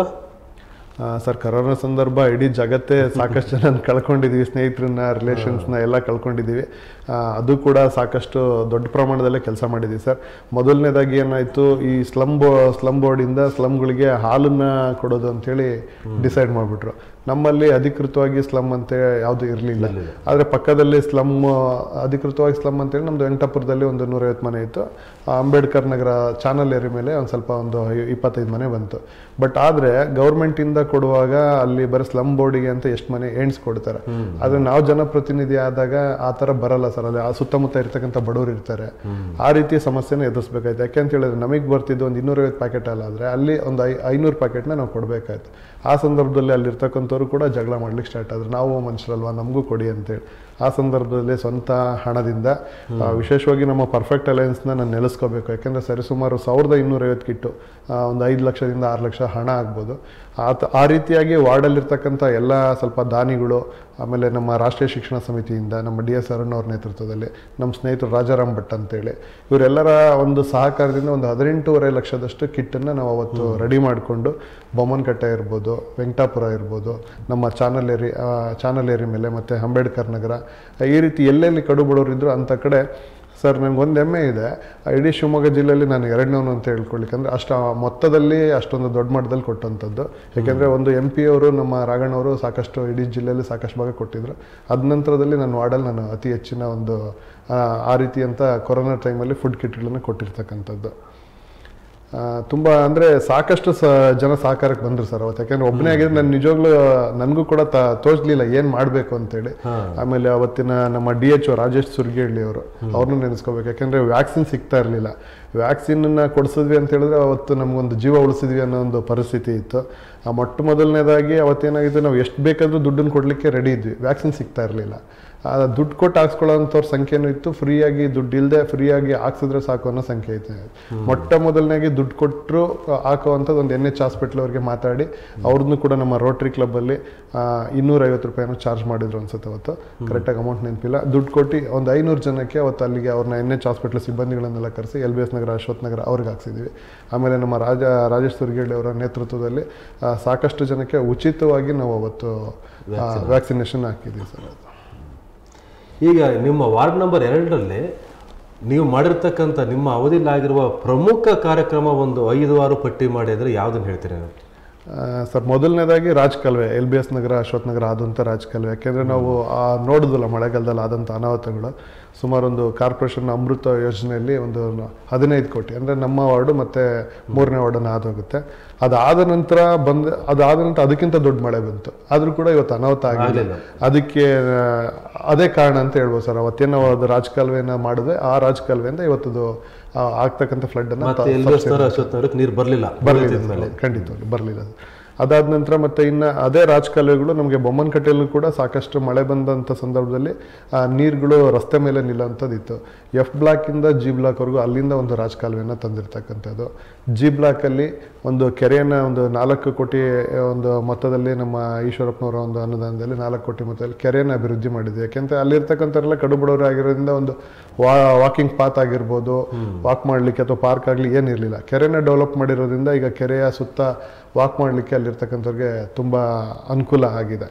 ಆ, ಸರ್ ಕರೋನಾ ಸಂದರ್ಭ ಇಡೀ ಜಗತ್ತೇ ಸಾಕಷ್ಟು ಜನ ಕಳ್ಕೊಂಡಿದ್ದೀವಿ ಸ್ನೇಹಿತರನ್ನ ರಿಲೇಷನ್ಸ್ನ ಎಲ್ಲ ಕಳ್ಕೊಂಡಿದ್ದೀವಿ ಆ, ಅದು ಕೂಡ ಸಾಕಷ್ಟು ದೊಡ್ಡ ಪ್ರಮಾಣದಲ್ಲೇ ಕೆಲಸ ಮಾಡಿದ್ದೀವಿ ಸರ್ ಮೊದಲನೇದಾಗಿ ಏನಾಯಿತು ಈ ಸ್ಲಮ್ ಬೋ ಸ್ಲಮ್ ಬೋರ್ಡಿಂದ ಸ್ಲಮ್ಗಳಿಗೆ ಹಾಲನ್ನು ಕೊಡೋದು ಅಂತೇಳಿ ಡಿಸೈಡ್ ಮಾಡಿಬಿಟ್ರು ನಮ್ಮಲ್ಲಿ ಅಧಿಕೃತವಾಗಿ ಸ್ಲಮ್ ಅಂತ ಯಾವುದು ಇರಲಿಲ್ಲ ಆದರೆ ಪಕ್ಕದಲ್ಲಿ ಸ್ಲಮ್ ಅಧಿಕೃತವಾಗಿ ಸ್ಲಮ್ ಅಂತೇಳಿ ನಮ್ಮದು ವೆಂಕಟಾಪುರದಲ್ಲಿ ಒಂದು ನೂರೈವತ್ತು ಮನೆ ಇತ್ತು ಆ, ಅಂಬೇಡ್ಕರ್ ನಗರ ಚಾನಲ್ ಏರಿ ಮೇಲೆ ಒಂದು ಸ್ವಲ್ಪ ಒಂದು ಐ- ಇಪ್ಪತ್ತೈದು ಮನೆ ಬಂತು ಬಟ್ ಆದರೆ ಗೌರ್ಮೆಂಟಿಂದ ಕೊಡುವಾಗ ಅಲ್ಲಿ ಬರೀ ಸ್ಲಮ್ ಬೋರ್ಡಿಗೆ ಅಂತ ಎಷ್ಟು ಮನೆ ಎಣ್ಸ್ ಕೊಡ್ತಾರೆ ಆದರೆ ನಾವು ಜನಪ್ರತಿನಿಧಿ ಆದಾಗ ಆ ಥರ ಬರಲ್ಲ ಸರ್ ಅಲ್ಲಿ ಆ ಸುತ್ತಮುತ್ತ ಇರ್ತಕ್ಕಂಥ ಬಡವರು ಇರ್ತಾರೆ ಆ ರೀತಿಯ ಸಮಸ್ಯೆನ ಎದುರಿಸ್ಬೇಕಾಯ್ತು ಯಾಕೆ ಅಂತ ಹೇಳಿದ್ರೆ ನಮಗೆ ಬರ್ತಿದ್ದು ಒಂದು ಇನ್ನೂರೈವತ್ತು ಪ್ಯಾಕೆಟ್ ಅಲ್ಲ ಆದರೆ ಅಲ್ಲಿ ಒಂದು ಐ ಐನೂರು ಪ್ಯಾಕೆಟ್ನ ನಾವು ಕೊಡಬೇಕಾಯ್ತು ಆ ಸಂದರ್ಭದಲ್ಲಿ ಅಲ್ಲಿರ್ತಕ್ಕಂಥವ್ರು ಕೂಡ ಜಗಳ ಮಾಡ್ಲಿಕ್ಕೆ ಸ್ಟಾರ್ಟ್ ಆದ್ರು ನಾವು ಮನುಷ್ಯರಲ್ವಾ ನಮಗೂ ಕೊಡಿ ಅಂತೇಳಿ ಆ ಸಂದರ್ಭದಲ್ಲಿ ಸ್ವಂತ ಹಣದಿಂದ ಆ, ವಿಶೇಷವಾಗಿ ನಮ್ಮ ಪರ್ಫೆಕ್ಟ್ ಅಲಯನ್ಸ್ನ ನಾನು ನೆಲೆಸ್ಕೋಬೇಕು ಯಾಕೆಂದರೆ ಸರಿಸುಮಾರು ಸಾವಿರದ ಇನ್ನೂರೈವತ್ತು ಕಿಟ್ಟು ಆ, ಒಂದು ಐದು ಲಕ್ಷದಿಂದ ಆರು ಲಕ್ಷ ಹಣ ಆಗ್ಬೋದು ಆ ತ- ಆ ರೀತಿಯಾಗಿ ವಾರ್ಡಲ್ಲಿರ್ತಕ್ಕಂಥ ಎಲ್ಲ ಸ್ವಲ್ಪ ದಾನಿಗಳು ಆಮೇಲೆ ನಮ್ಮ ರಾಷ್ಟ್ರೀಯ ಶಿಕ್ಷಣ ಸಮಿತಿಯಿಂದ ನಮ್ಮ ಡಿ ಎಸ್ ಅರುಣ್ ಅವ್ರ ನೇತೃತ್ವದಲ್ಲಿ ನಮ್ಮ ಸ್ನೇಹಿತರು ರಾಜಾರಾಮ್ ಭಟ್ ಅಂತೇಳಿ ಇವರೆಲ್ಲರ ಒಂದು ಸಹಕಾರದಿಂದ ಒಂದು ಹದಿನೆಂಟೂವರೆ ಲಕ್ಷದಷ್ಟು ಕಿಟ್ಟನ್ನು ನಾವು ಅವತ್ತು ರೆಡಿ ಮಾಡಿಕೊಂಡು ಬೊಮ್ಮನಕಟ್ಟೆ ಇರ್ಬೋದು ವೆಂಕಟಾಪುರ ಇರ್ಬೋದು ನಮ್ಮ ಚಾನಲ್ ಏರಿ ಚಾನಲ್ ಏರಿ ಮೇಲೆ ಮತ್ತು ಅಂಬೇಡ್ಕರ್ ನಗರ ಈ ರೀತಿ ಎಲ್ಲೆಲ್ಲಿ ಕಡು ಬಡವರಿದ್ರು ಅಂಥ ಕಡೆ ಸರ್ ನನಗೊಂದು ಹೆಮ್ಮೆ ಇದೆ ಆ ಇಡೀ ಶಿವಮೊಗ್ಗ ಜಿಲ್ಲೆಯಲ್ಲಿ ನಾನು ಎರಡನೇವನು ಅಂತ ಹೇಳ್ಕೊಳ್ಳಿಕ್ಕೆ ಅಂದರೆ ಅಷ್ಟು ಆ ಮೊತ್ತದಲ್ಲಿ ಅಷ್ಟೊಂದು ದೊಡ್ಡ ಮಟ್ಟದಲ್ಲಿ ಕೊಟ್ಟಂಥದ್ದು ಯಾಕೆಂದರೆ ಒಂದು ಎಂ ಪಿ ಅವರು ನಮ್ಮ ರಾಘಣ್ಣವರು ಸಾಕಷ್ಟು ಇಡೀ ಜಿಲ್ಲೆಯಲ್ಲಿ ಸಾಕಷ್ಟು ಭಾಗ ಕೊಟ್ಟಿದ್ರು ಅದ ನಂತರದಲ್ಲಿ ನನ್ನ ವಾರ್ಡಲ್ಲಿ ನಾನು ಅತಿ ಹೆಚ್ಚಿನ ಒಂದು ಆ, ಆ ರೀತಿಯಂಥ ಕೊರೋನಾ ಟೈಮಲ್ಲಿ ಫುಡ್ ಕಿಟ್ಗಳನ್ನು ಕೊಟ್ಟಿರ್ತಕ್ಕಂಥದ್ದು ಆ, ತುಂಬ ಅಂದರೆ ಸಾಕಷ್ಟು ಸ ಜನ ಸಹಕಾರಕ್ಕೆ ಬಂದರು ಸರ್ ಅವತ್ತು ಯಾಕೆಂದ್ರೆ ಒಬ್ಬನೇ ಆಗಿದ್ರೆ ನಾನು ನಿಜವಾಗ್ಲೂ ನನಗೂ ಕೂಡ ತ ತೋಚಲಿಲ್ಲ ಏನು ಮಾಡಬೇಕು ಅಂತೇಳಿ ಆಮೇಲೆ ಅವತ್ತಿನ ನಮ್ಮ D H O Rajesh Surgihalli ಅವರು ಅವ್ರನ್ನೂ ನೆನೆಸ್ಕೋಬೇಕು ಯಾಕೆಂದರೆ ವ್ಯಾಕ್ಸಿನ್ ಸಿಗ್ತಾ ಇರಲಿಲ್ಲ ವ್ಯಾಕ್ಸಿನ್ನ ಕೊಡಿಸಿದ್ವಿ ಅಂತ ಹೇಳಿದ್ರೆ ಅವತ್ತು ನಮಗೊಂದು ಜೀವ ಉಳಿಸಿದ್ವಿ ಅನ್ನೋ ಒಂದು ಪರಿಸ್ಥಿತಿ ಇತ್ತು ಆ ಮೊಟ್ಟ ಮೊದಲನೇದಾಗಿ ಅವತ್ತೇನಾಗಿತ್ತು ನಾವು ಎಷ್ಟು ಬೇಕಾದರೂ ದುಡ್ಡನ್ನು ಕೊಡಲಿಕ್ಕೆ ರೆಡಿ ಇದ್ವಿ ವ್ಯಾಕ್ಸಿನ್ ಸಿಗ್ತಾ ಇರಲಿಲ್ಲ ದುಡ್ಡು ಕೊಟ್ಟು ಹಾಕ್ಸ್ಕೊಳ್ಳೋಂಥವ್ರ ಸಂಖ್ಯೆನೂ ಇತ್ತು ಫ್ರೀಯಾಗಿ ದುಡ್ಡು ಇಲ್ಲದೆ ಫ್ರೀಯಾಗಿ ಹಾಕ್ಸಿದ್ರೆ ಸಾಕು ಅನ್ನೋ ಸಂಖ್ಯೆ ಇತ್ತು ಮೊಟ್ಟ ಮೊದಲನೇಗೆ ದುಡ್ಡು ಕೊಟ್ಟರು ಹಾಕುವಂಥದ್ದು ಒಂದು ಎನ್ ಎಚ್ ಹಾಸ್ಪಿಟ್ಲ್ ಅವ್ರಿಗೆ ಮಾತಾಡಿ ಅವ್ರನ್ನೂ ಕೂಡ ನಮ್ಮ ರೋಟ್ರಿ ಕ್ಲಬ್ಬಲ್ಲಿ ಇನ್ನೂರೈವತ್ತು ರೂಪಾಯಿನೂ ಚಾರ್ಜ್ ಮಾಡಿದ್ರು ಅನ್ಸುತ್ತೆ ಅವತ್ತು ಕರೆಕ್ಟಾಗಿ ಅಮೌಂಟ್ ನೆನಪಿಲ್ಲ ದುಡ್ಡು ಕೊಟ್ಟು ಒಂದು ಐನೂರು ಜನಕ್ಕೆ ಅವತ್ತು ಅಲ್ಲಿಗೆ ಅವ್ರನ್ನ ಎನ್ ಎಚ್ ಹಾಸ್ಪಿಟ್ಲ್ ಸಿಬ್ಬಂದಿಗಳನ್ನೆಲ್ಲ ಕರೆಸಿ L B S Nagar Ashwath Nagar ಅವ್ರಿಗೆ ಹಾಕ್ಸಿದ್ವಿ ಆಮೇಲೆ ನಮ್ಮ ರಾಜ ರಾಜೇಶ್ ಸುರ್ಗಿಹಳ್ಳಿ ಅವರ ನೇತೃತ್ವದಲ್ಲಿ ಆ, ಸಾಕಷ್ಟು ಜನಕ್ಕೆ ಉಚಿತವಾಗಿ ನಾವು ಅವತ್ತು ವ್ಯಾಕ್ಸಿನೇಷನ್ ಹಾಕಿದ್ದೀವಿ ಸರ್ ಅದು ಈಗ ನಿಮ್ಮ ವಾರ್ಡ್ ನಂಬರ್ ಎರಡರಲ್ಲಿ ನೀವು ಮಾಡಿರ್ತಕ್ಕಂಥ ನಿಮ್ಮ ಅವಧಿಯಲ್ಲಿ ಆಗಿರುವ ಪ್ರಮುಖ ಕಾರ್ಯಕ್ರಮ ಒಂದು ಐದು ಆರು ಪಟ್ಟಿ ಮಾಡಿದ್ರೆ ಯಾವುದನ್ನು ಹೇಳ್ತೀರಿ ನೀವು ಆ, ಸರ್ ಮೊದಲನೇದಾಗಿ ರಾಜ್ ಕಾಲುವೆ L B S Nagar Ashwath Nagar ಆದಂಥ ರಾಜ್ ಕಾಲುವೆ ಯಾಕೆಂದರೆ ನಾವು ಆ ನೋಡಿದ್ವಲ್ಲ ಮಳೆಗಾಲದಲ್ಲಿ ಆದಂಥ ಅನಾಹುತಗಳು ಸುಮಾರೊಂದು ಕಾರ್ಪೊರೇಷನ್ ಅಮೃತ ಯೋಜನೆಯಲ್ಲಿ ಒಂದು ನ- ಹದಿನೈದು ಕೋಟಿ ಅಂದರೆ ನಮ್ಮ ವಾರ್ಡು ಮತ್ತು ಮೂರನೇ ವಾರ್ಡನ್ನು ಆದೋಗುತ್ತೆ ಅದಾದ ನಂತರ ಬಂದ ಅದಾದ ನಂತರ ಅದಕ್ಕಿಂತ ದೊಡ್ಡ ಮಳೆ ಬಂತು ಆದರೂ ಕೂಡ ಇವತ್ತು ಅನಾಹುತ ಆಗಲಿಲ್ಲ ಅದಕ್ಕೆ ಆ, ಅದೇ ಕಾರಣ ಅಂತ ಹೇಳ್ಬೋದು ಸರ್ ಅವತ್ತೇನು ನಾವು ಅದು ರಾಜ್ ಕಾಲುವೆನ ಮಾಡಿದ್ರೆ ಆ ರಾಜ್ ಕಾಲುವೆಯಿಂದ ಇವತ್ತದು ಆ, ಆಗ್ತಕ್ಕಂಥ ಫ್ಲಡ್ಡನ್ನು ಮತ್ತೆ L B S Nagar Ashwath ನಗರಕ್ಕೆ ನೀರು ಬರಲಿಲ್ಲ ಬರಲಿಲ್ಲ ಖಂಡಿತವಾಗಿ ಬರಲಿಲ್ಲ ಅದು ಅದಾದ ನಂತರ ಮತ್ತೆ ಇನ್ನು ಅದೇ ರಾಜಕಾಲುವೆಗಳು ನಮಗೆ ಬೊಮ್ಮನಕಟ್ಟೆಯಲ್ಲೂ ಕೂಡ ಸಾಕಷ್ಟು ಮಳೆ ಬಂದಂಥ ಸಂದರ್ಭದಲ್ಲಿ ಆ ನೀರುಗಳು ರಸ್ತೆ ಮೇಲೆ ನಿಲ್ಲುವಂಥದ್ದಿತ್ತು ಎಫ್ ಬ್ಲಾಕಿಂದ ಜಿ ಬ್ಲಾಕ್ವರೆಗೂ ಅಲ್ಲಿಂದ ಒಂದು ರಾಜಕಾಲುವೆನ ತಂದಿರತಕ್ಕಂಥದ್ದು ಜಿ ಬ್ಲಾಕಲ್ಲಿ ಒಂದು ಕೆರೆಯನ್ನು ಒಂದು ನಾಲ್ಕು ಕೋಟಿ ಒಂದು ಮೊತ್ತದಲ್ಲಿ ನಮ್ಮ ಈಶ್ವರಪ್ಪನವರ ಒಂದು ಅನುದಾನದಲ್ಲಿ ನಾಲ್ಕು ಕೋಟಿ ಮೊತ್ತದಲ್ಲಿ ಕೆರೆಯನ್ನು ಅಭಿವೃದ್ಧಿ ಮಾಡಿದ್ವಿ ಯಾಕೆಂದರೆ ಅಲ್ಲಿರ್ತಕ್ಕಂಥವ್ರೆಲ್ಲ ಕಡು ಬಡವರು ಆಗಿರೋದ್ರಿಂದ ಒಂದು ವಾ ವಾಕಿಂಗ್ ಪಾತ್ ಆಗಿರ್ಬೋದು ವಾಕ್ ಮಾಡಲಿಕ್ಕೆ ಅಥವಾ ಪಾರ್ಕ್ ಆಗಲಿ ಏನಿರಲಿಲ್ಲ ಕೆರೆನ ಡೆವಲಪ್ ಮಾಡಿರೋದ್ರಿಂದ ಈಗ ಕೆರೆಯ ಸುತ್ತ ವಾಕ್ ಮಾಡಲಿಕ್ಕೆ ಅಲ್ಲಿರ್ತಕ್ಕಂಥವ್ರಿಗೆ ತುಂಬ ಅನುಕೂಲ ಆಗಿದೆ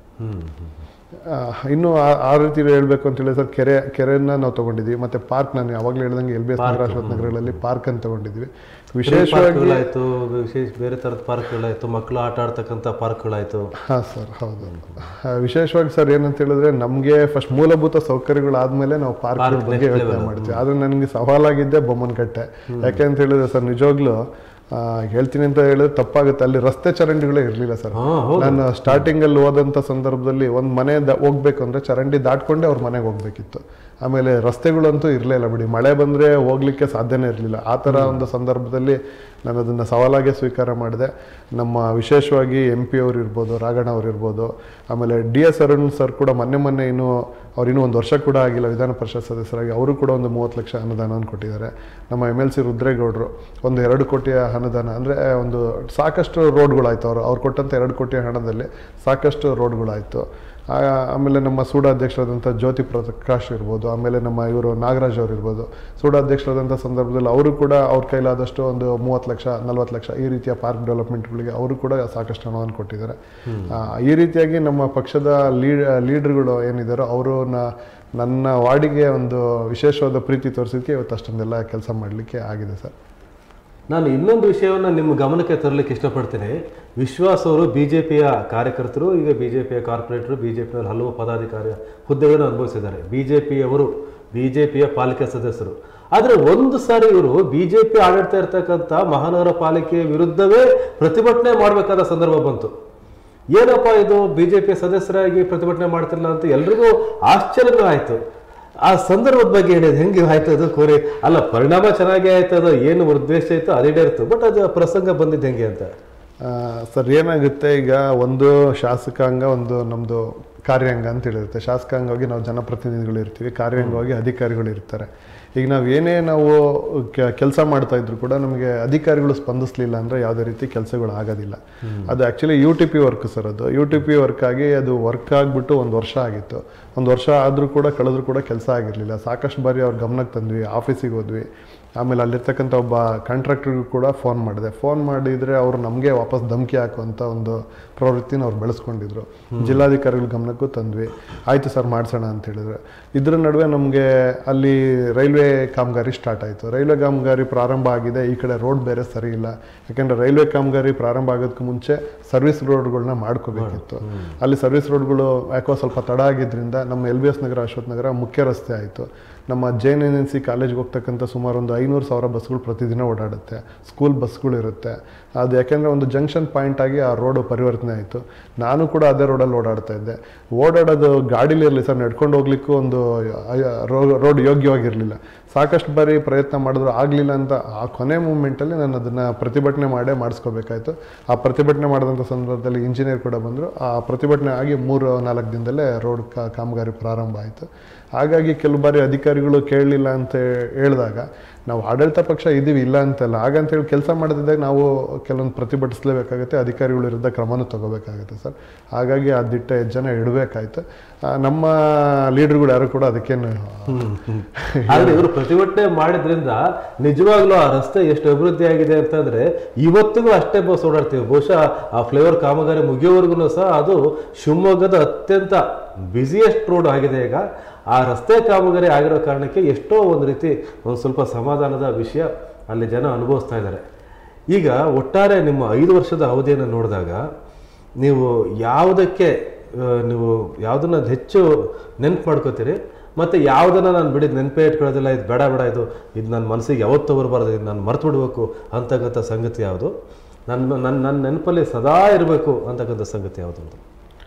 ಆ, ಇನ್ನು ಆ- ಆ ರೀತಿ ಹೇಳ್ಬೇಕು ಅಂತ ಹೇಳಿ ಸರ್ ಕೆರೆ ಕೆರೆಯನ್ನ ನಾವು ತಗೊಂಡಿದ್ವಿ ಮತ್ತೆ ಪಾರ್ಕ್ ನಾನು ಯಾವಾಗಲೂ ಹೇಳ್ದಂಗೆ L B S Nagar Ashwath ನಗರಗಳಲ್ಲಿ ಪಾರ್ಕ್ ಅಂತ ತಗೊಂಡಿದ್ವಿ ವಿಶೇಷವಾಗಿ ಪಾರ್ಕ್ಗಳಾಯ್ತು ವಿಶೇಷ ಬೇರೆ ಥರದ ಪಾರ್ಕ್ಗಳಾಯ್ತು ಮಕ್ಕಳು ಆಟ ಆಡ್ತಕ್ಕಂಥ ಪಾರ್ಕ್ಗಳಾಯ್ತು ಹಾಂ ಸರ್ ಹೌದು ಆ, ವಿಶೇಷವಾಗಿ ಸರ್ ಏನಂತ ಹೇಳಿದ್ರೆ ನಮಗೆ ಫಸ್ಟ್ ಮೂಲಭೂತ ಸೌಕರ್ಯಗಳಾದ್ಮೇಲೆ ನಾವು ಪಾರ್ಕ್ ಬಗ್ಗೆ ಯೋಚನೆ ಮಾಡ್ತೀವಿ ಆದ್ರೆ ನನಗೆ ಸವಾಲಾಗಿದ್ದೆ ಬೊಮ್ಮನಕಟ್ಟೆ ಯಾಕೆ ಅಂತ ಹೇಳಿದ್ರೆ ಸರ್ ನಿಜವಾಗ್ಲೂ ಆ, ಹೇಳ್ತೀನಿ ಅಂತ ಹೇಳಿದ್ರೆ ತಪ್ಪಾಗುತ್ತೆ ಅಲ್ಲಿ ರಸ್ತೆ ಚರಂಡಿಗಳೇ ಇರಲಿಲ್ಲ ಸರ್ ಹಾ ಹೌದು ನಾನು ಸ್ಟಾರ್ಟಿಂಗ್ ಅಲ್ಲಿ ಹೋದಂಥ ಸಂದರ್ಭದಲ್ಲಿ ಒಂದು ಮನೆ ದ- ಹೋಗ್ಬೇಕು ಅಂದ್ರೆ ಚರಂಡಿ ದಾಟ್ಕೊಂಡೆ ಅವ್ರ ಮನೆಗೆ ಹೋಗ್ಬೇಕಿತ್ತು ಆಮೇಲೆ ರಸ್ತೆಗಳಂತೂ ಇರಲಿಲ್ಲ ಬಿಡಿ ಮಳೆ ಬಂದರೆ ಹೋಗ್ಲಿಕ್ಕೆ ಸಾಧ್ಯನೇ ಇರಲಿಲ್ಲ ಆ ಥರ ಒಂದು ಸಂದರ್ಭದಲ್ಲಿ ನಾನು ಅದನ್ನು ಸವಾಲಾಗೆ ಸ್ವೀಕಾರ ಮಾಡಿದೆ ನಮ್ಮ ವಿಶೇಷವಾಗಿ ಎಂ ಪಿ ಅವರು ಇರ್ಬೋದು ರಾಘಣ್ಣ ಅವ್ರು ಇರ್ಬೋದು ಆಮೇಲೆ ಡಿ ಎಸ್ ಅರುಣ್ ಸರ್ ಕೂಡ ಮೊನ್ನೆ ಮೊನ್ನೆ ಇನ್ನೂ ಅವ್ರು ಇನ್ನೂ ಒಂದು ವರ್ಷ ಕೂಡ ಆಗಿಲ್ಲ ವಿಧಾನ ಪರಿಷತ್ ಸದಸ್ಯರಾಗಿ ಅವರು ಕೂಡ ಒಂದು ಮೂವತ್ತು ಲಕ್ಷ ಅನುದಾನವನ್ನು ಕೊಟ್ಟಿದ್ದಾರೆ ನಮ್ಮ ಎಮ್ ಎಲ್ ಸಿ ರುದ್ರೇಗೌಡರು ಒಂದು ಎರಡು ಕೋಟಿಯ ಅನುದಾನ ಅಂದರೆ ಒಂದು ಸಾಕಷ್ಟು ರೋಡ್ಗಳಾಯ್ತು ಅವರು ಅವ್ರು ಕೊಟ್ಟಂಥ ಎರಡು ಕೋಟಿ ಹಣದಲ್ಲಿ ಸಾಕಷ್ಟು ರೋಡ್ಗಳಾಯಿತು ಆಮೇಲೆ ನಮ್ಮ ಸೂಡ ಅಧ್ಯಕ್ಷರಾದಂಥ ಜ್ಯೋತಿ ಪ್ರಕಾಶ್ ಇರ್ಬೋದು ಆಮೇಲೆ ನಮ್ಮ ಇವರು ನಾಗರಾಜ್ ಅವರು ಇರ್ಬೋದು ಸೂಡ ಅಧ್ಯಕ್ಷರಾದಂಥ ಸಂದರ್ಭದಲ್ಲಿ ಅವರು ಕೂಡ ಅವ್ರ ಕೈಲಾದಷ್ಟು ಒಂದು ಮೂವತ್ತು ಲಕ್ಷ ನಲ್ವತ್ತು ಲಕ್ಷ ಈ ರೀತಿಯ ಪಾರ್ಕ್ ಡೆವಲಪ್ಮೆಂಟ್ಗಳಿಗೆ ಅವರು ಕೂಡ ಸಾಕಷ್ಟು ಹಣವನ್ನು ಕೊಟ್ಟಿದ್ದಾರೆ ಆ, ಈ ರೀತಿಯಾಗಿ ನಮ್ಮ ಪಕ್ಷದ ಲೀಡ್ ಲೀಡರ್ಗಳು ಏನಿದ್ದಾರೋ ಅವರು ನನ್ನ ವಾರ್ಡಿಗೆ ಒಂದು ವಿಶೇಷವಾದ ಪ್ರೀತಿ ತೋರಿಸೋದಕ್ಕೆ ಇವತ್ತು ಅಷ್ಟೊಂದೆಲ್ಲ ಕೆಲಸ ಮಾಡಲಿಕ್ಕೆ ಆಗಿದೆ ಸರ್ ನಾನು ಇನ್ನೊಂದು ವಿಷಯವನ್ನು ನಿಮ್ಮ ಗಮನಕ್ಕೆ ತರಲಿಕ್ಕೆ ಇಷ್ಟಪಡ್ತೀನಿ ವಿಶ್ವಾಸ್ ಅವರು ಬಿ ಜೆ ಪಿಯ ಕಾರ್ಯಕರ್ತರು ಈಗ ಬಿ ಜೆ ಪಿಯ ಕಾರ್ಪೊರೇಟರು ಬಿ ಜೆ ಪಿಯಲ್ಲಿ ಹಲವು ಪದಾಧಿಕಾರಿ ಹುದ್ದೆಗಳನ್ನು ಅನುಭವಿಸಿದ್ದಾರೆ ಬಿ ಜೆ ಪಿಯವರು ಬಿ ಜೆ ಪಿಯ ಪಾಲಿಕೆ ಸದಸ್ಯರು ಆದರೆ ಒಂದು ಸಾರಿ ಇವರು ಬಿ ಜೆ ಪಿ ಆಡಳಿತ ಇರ್ತಕ್ಕಂಥ ಮಹಾನಗರ ಪಾಲಿಕೆಯ ವಿರುದ್ಧವೇ ಪ್ರತಿಭಟನೆ ಮಾಡಬೇಕಾದ ಸಂದರ್ಭ ಬಂತು ಏನಪ್ಪ ಇದು ಬಿ ಜೆ ಪಿ ಸದಸ್ಯರಾಗಿ ಪ್ರತಿಭಟನೆ ಮಾಡ್ತಿಲ್ಲ ಅಂತ ಎಲ್ರಿಗೂ ಆಶ್ಚರ್ಯವೂ ಆಯಿತು ಆ ಸಂದರ್ಭದ ಬಗ್ಗೆ ಹೇಳಿದ್ ಹೆಂಗೆ ಆಯ್ತು ಅದು ಕೋರಿ ಅಲ್ಲ ಪರಿಣಾಮ ಚೆನ್ನಾಗಿ ಆಯ್ತು ಅದು ಏನು ಉದ್ದೇಶ ಇತ್ತು ಅದೇ ಇರ್ತು ಬಟ್ ಅದು ಪ್ರಸಂಗ ಬಂದಿದ್ದು ಹೆಂಗೆ ಅಂತ ಆ, ಸರ್ ಏನಾಗುತ್ತೆ ಈಗ ಒಂದು ಶಾಸಕಾಂಗ ಒಂದು ನಮ್ಮದು ಕಾರ್ಯಾಂಗ ಅಂತ ಹೇಳಿರುತ್ತೆ ಶಾಸಕಾಂಗವಾಗಿ ನಾವು ಜನಪ್ರತಿನಿಧಿಗಳು ಇರ್ತೀವಿ ಕಾರ್ಯಾಂಗವಾಗಿ ಅಧಿಕಾರಿಗಳು ಇರ್ತಾರೆ ಈಗ ನಾವು ಏನೇ ನಾವು ಕೆಲಸ ಮಾಡ್ತಾ ಇದ್ರು ಕೂಡ ನಮಗೆ ಅಧಿಕಾರಿಗಳು ಸ್ಪಂದಿಸಲಿಲ್ಲ ಅಂದರೆ ಯಾವುದೇ ರೀತಿ ಕೆಲಸಗಳು ಆಗೋದಿಲ್ಲ ಅದು actually U T P work sir ಅದು ಯು ಟಿ ಪಿ ವರ್ಕ್ ಆಗಿ ಅದು ವರ್ಕ್ ಆಗಿಬಿಟ್ಟು ಒಂದು ವರ್ಷ ಆಗಿತ್ತು ಒಂದು ವರ್ಷ ಆದರೂ ಕೂಡ ಕಳೆದ್ರೂ ಕೂಡ ಕೆಲಸ ಆಗಿರಲಿಲ್ಲ ಸಾಕಷ್ಟು ಬಾರಿ ಅವ್ರ ಗಮನಕ್ಕೆ ತಂದ್ವಿ ಆಫೀಸಿಗೆ ಹೋದ್ವಿ ಆಮೇಲೆ ಅಲ್ಲಿರ್ತಕ್ಕಂಥ ಒಬ್ಬ ಕಾಂಟ್ರಾಕ್ಟರ್ಗೂ ಕೂಡ ಫೋನ್ ಮಾಡಿದೆ ಫೋನ್ ಮಾಡಿದರೆ ಅವರು ನಮಗೆ ವಾಪಸ್ ಧಮಕಿ ಹಾಕುವಂಥ ಒಂದು ಪ್ರವೃತ್ತಿನ ಅವ್ರು ಬೆಳೆಸ್ಕೊಂಡಿದ್ರು ಜಿಲ್ಲಾಧಿಕಾರಿಗಳ ಗಮನಕ್ಕೂ ತಂದ್ವಿ ಆಯಿತು ಸರ್ ಮಾಡಿಸೋಣ ಅಂತ ಹೇಳಿದ್ರೆ ಇದ್ರ ನಡುವೆ ನಮಗೆ ಅಲ್ಲಿ ರೈಲ್ವೆ ಕಾಮಗಾರಿ ಸ್ಟಾರ್ಟ್ ಆಯಿತು ರೈಲ್ವೆ ಕಾಮಗಾರಿ ಪ್ರಾರಂಭ ಆಗಿದೆ ಈ ಕಡೆ ರೋಡ್ ಬೇರೆ ಸರಿ ಇಲ್ಲ ಯಾಕೆಂದರೆ ರೈಲ್ವೆ ಕಾಮಗಾರಿ ಪ್ರಾರಂಭ ಆಗೋದಕ್ಕೆ ಮುಂಚೆ ಸರ್ವಿಸ್ ರೋಡ್ಗಳನ್ನ ಮಾಡ್ಕೋಬೇಕಿತ್ತು ಅಲ್ಲಿ ಸರ್ವಿಸ್ ರೋಡ್ಗಳು ಯಾಕೋ ಸ್ವಲ್ಪ ತಡ ಆಗಿದ್ದರಿಂದ ನಮ್ಮ L B S Nagar Ashwath Nagar ಮುಖ್ಯ ರಸ್ತೆ ಆಯಿತು ನಮ್ಮ ಜೆ ಎನ್ ಎನ್ ಸಿ ಕಾಲೇಜ್ಗೆ ಹೋಗ್ತಕ್ಕಂಥ ಸುಮಾರು ಒಂದು ಐನೂರು ಸಾವಿರ ಬಸ್ಗಳು ಪ್ರತಿದಿನ ಓಡಾಡುತ್ತೆ ಸ್ಕೂಲ್ ಬಸ್ಗಳು ಇರುತ್ತೆ ಅದು ಯಾಕೆಂದರೆ ಒಂದು ಜಂಕ್ಷನ್ ಪಾಯಿಂಟ್ ಆಗಿ ಆ ರೋಡು ಪರಿವರ್ತನೆ ಆಯಿತು ನಾನು ಕೂಡ ಅದೇ ರೋಡಲ್ಲಿ ಓಡಾಡ್ತಾ ಇದ್ದೆ ಓಡಾಡೋದು ಗಾಡೀಲಿ ಇರಲಿ ಸರ್ ನಡ್ಕೊಂಡು ಹೋಗ್ಲಿಕ್ಕೂ ಒಂದು ರೋಡ್ ಯೋಗ್ಯವಾಗಿರಲಿಲ್ಲ ಸಾಕಷ್ಟು ಬಾರಿ ಪ್ರಯತ್ನ ಮಾಡಿದ್ರು ಆಗಲಿಲ್ಲ ಅಂತ ಆ ಕೊನೆ ಮೂಮೆಂಟಲ್ಲಿ ನಾನು ಅದನ್ನು ಪ್ರತಿಭಟನೆ ಮಾಡೇ ಮಾಡಿಸ್ಕೋಬೇಕಾಯ್ತು ಆ ಪ್ರತಿಭಟನೆ ಮಾಡಿದಂಥ ಸಂದರ್ಭದಲ್ಲಿ ಇಂಜಿನಿಯರ್ ಕೂಡ ಬಂದರು ಆ ಪ್ರತಿಭಟನೆ ಆಗಿ ಮೂರು ನಾಲ್ಕು ದಿನದಲ್ಲೇ ರೋಡ್ ಕಾಮಗಾರಿ ಪ್ರಾರಂಭ ಆಯಿತು ಹಾಗಾಗಿ ಕೆಲವು ಬಾರಿ ಅಧಿಕಾರಿಗಳು ಕೇಳಲಿಲ್ಲ ಅಂತ ಹೇಳಿದಾಗ ನಾವು ಆಡಳಿತ ಪಕ್ಷ ಇದ್ದೀವಿ ಇಲ್ಲ ಅಂತಲ್ಲ ಹಾಗಂತೇಳಿ ಕೆಲಸ ಮಾಡದಿದ್ದಾಗ ನಾವು ಕೆಲವೊಂದು ಪ್ರತಿಭಟಿಸಲೇಬೇಕಾಗುತ್ತೆ ಅಧಿಕಾರಿಗಳ ವಿರುದ್ಧ ಕ್ರಮನೂ ತಗೋಬೇಕಾಗುತ್ತೆ ಸರ್ ಹಾಗಾಗಿ ಆ ದಿಟ್ಟ ಹೆಜ್ಜೆನ ಇಡಬೇಕಾಯ್ತು ಆ, ನಮ್ಮ ಲೀಡರ್ಗಳು ಯಾರು ಕೂಡ ಅದಕ್ಕೇನು ಆದ್ರೆ ಇವರು ಪ್ರತಿಭಟನೆ ಮಾಡಿದ್ರಿಂದ ನಿಜವಾಗ್ಲೂ ಆ ರಸ್ತೆ ಎಷ್ಟು ಅಭಿವೃದ್ಧಿ ಆಗಿದೆ ಅಂತಂದ್ರೆ ಇವತ್ತಿಗೂ ಅಷ್ಟೇ ಬಸ್ ಓಡಾಡ್ತೀವಿ ಬಹುಶಃ ಆ ಫ್ಲೇವರ್ ಕಾಮಗಾರಿ ಮುಗಿಯೋವರೆಗೂ ಸಹ ಅದು ಶಿವಮೊಗ್ಗದ ಅತ್ಯಂತ ಬ್ಯುಸಿಯೆಸ್ಟ್ ರೋಡ್ ಆಗಿದೆ ಈಗ ಆ ರಸ್ತೆ ಕಾಮಗಾರಿ ಆಗಿರೋ ಕಾರಣಕ್ಕೆ ಎಷ್ಟೋ ಒಂದು ರೀತಿ ಒಂದು ಸ್ವಲ್ಪ ಸಮಾಧಾನದ ವಿಷಯ ಅಲ್ಲಿ ಜನ ಅನುಭವಿಸ್ತಾ ಇದ್ದಾರೆ ಈಗ ಒಟ್ಟಾರೆ ನಿಮ್ಮ ಐದು ವರ್ಷದ ಅವಧಿಯನ್ನು ನೋಡಿದಾಗ ನೀವು ಯಾವುದಕ್ಕೆ ಆ, ನೀವು ಯಾವುದನ್ನ ಹೆಚ್ಚು ನೆನ್ಪು ಮಾಡ್ಕೋತೀರಿ ಮತ್ತು ಯಾವುದನ್ನ ನಾನು ಬಿಡಿದ ನೆನಪೇ ಇಟ್ಕೊಳ್ಳೋದಿಲ್ಲ ಇದು ಬೇಡ ಬೇಡ ಇದು ಇದು ನನ್ನ ಮನಸ್ಸಿಗೆ ಯಾವತ್ತೂ ಬರಬಾರ್ದು ಇದು ನಾನು ಮರ್ತು ಬಿಡಬೇಕು ಅಂತಕ್ಕಂಥ ಸಂಗತಿ ಯಾವುದು ನನ್ನ ನನ್ನ ನನ್ನ ನೆನಪಲ್ಲಿ ಸದಾ ಇರಬೇಕು ಅಂತಕ್ಕಂಥ ಸಂಗತಿ ಯಾವುದು ಅಂತ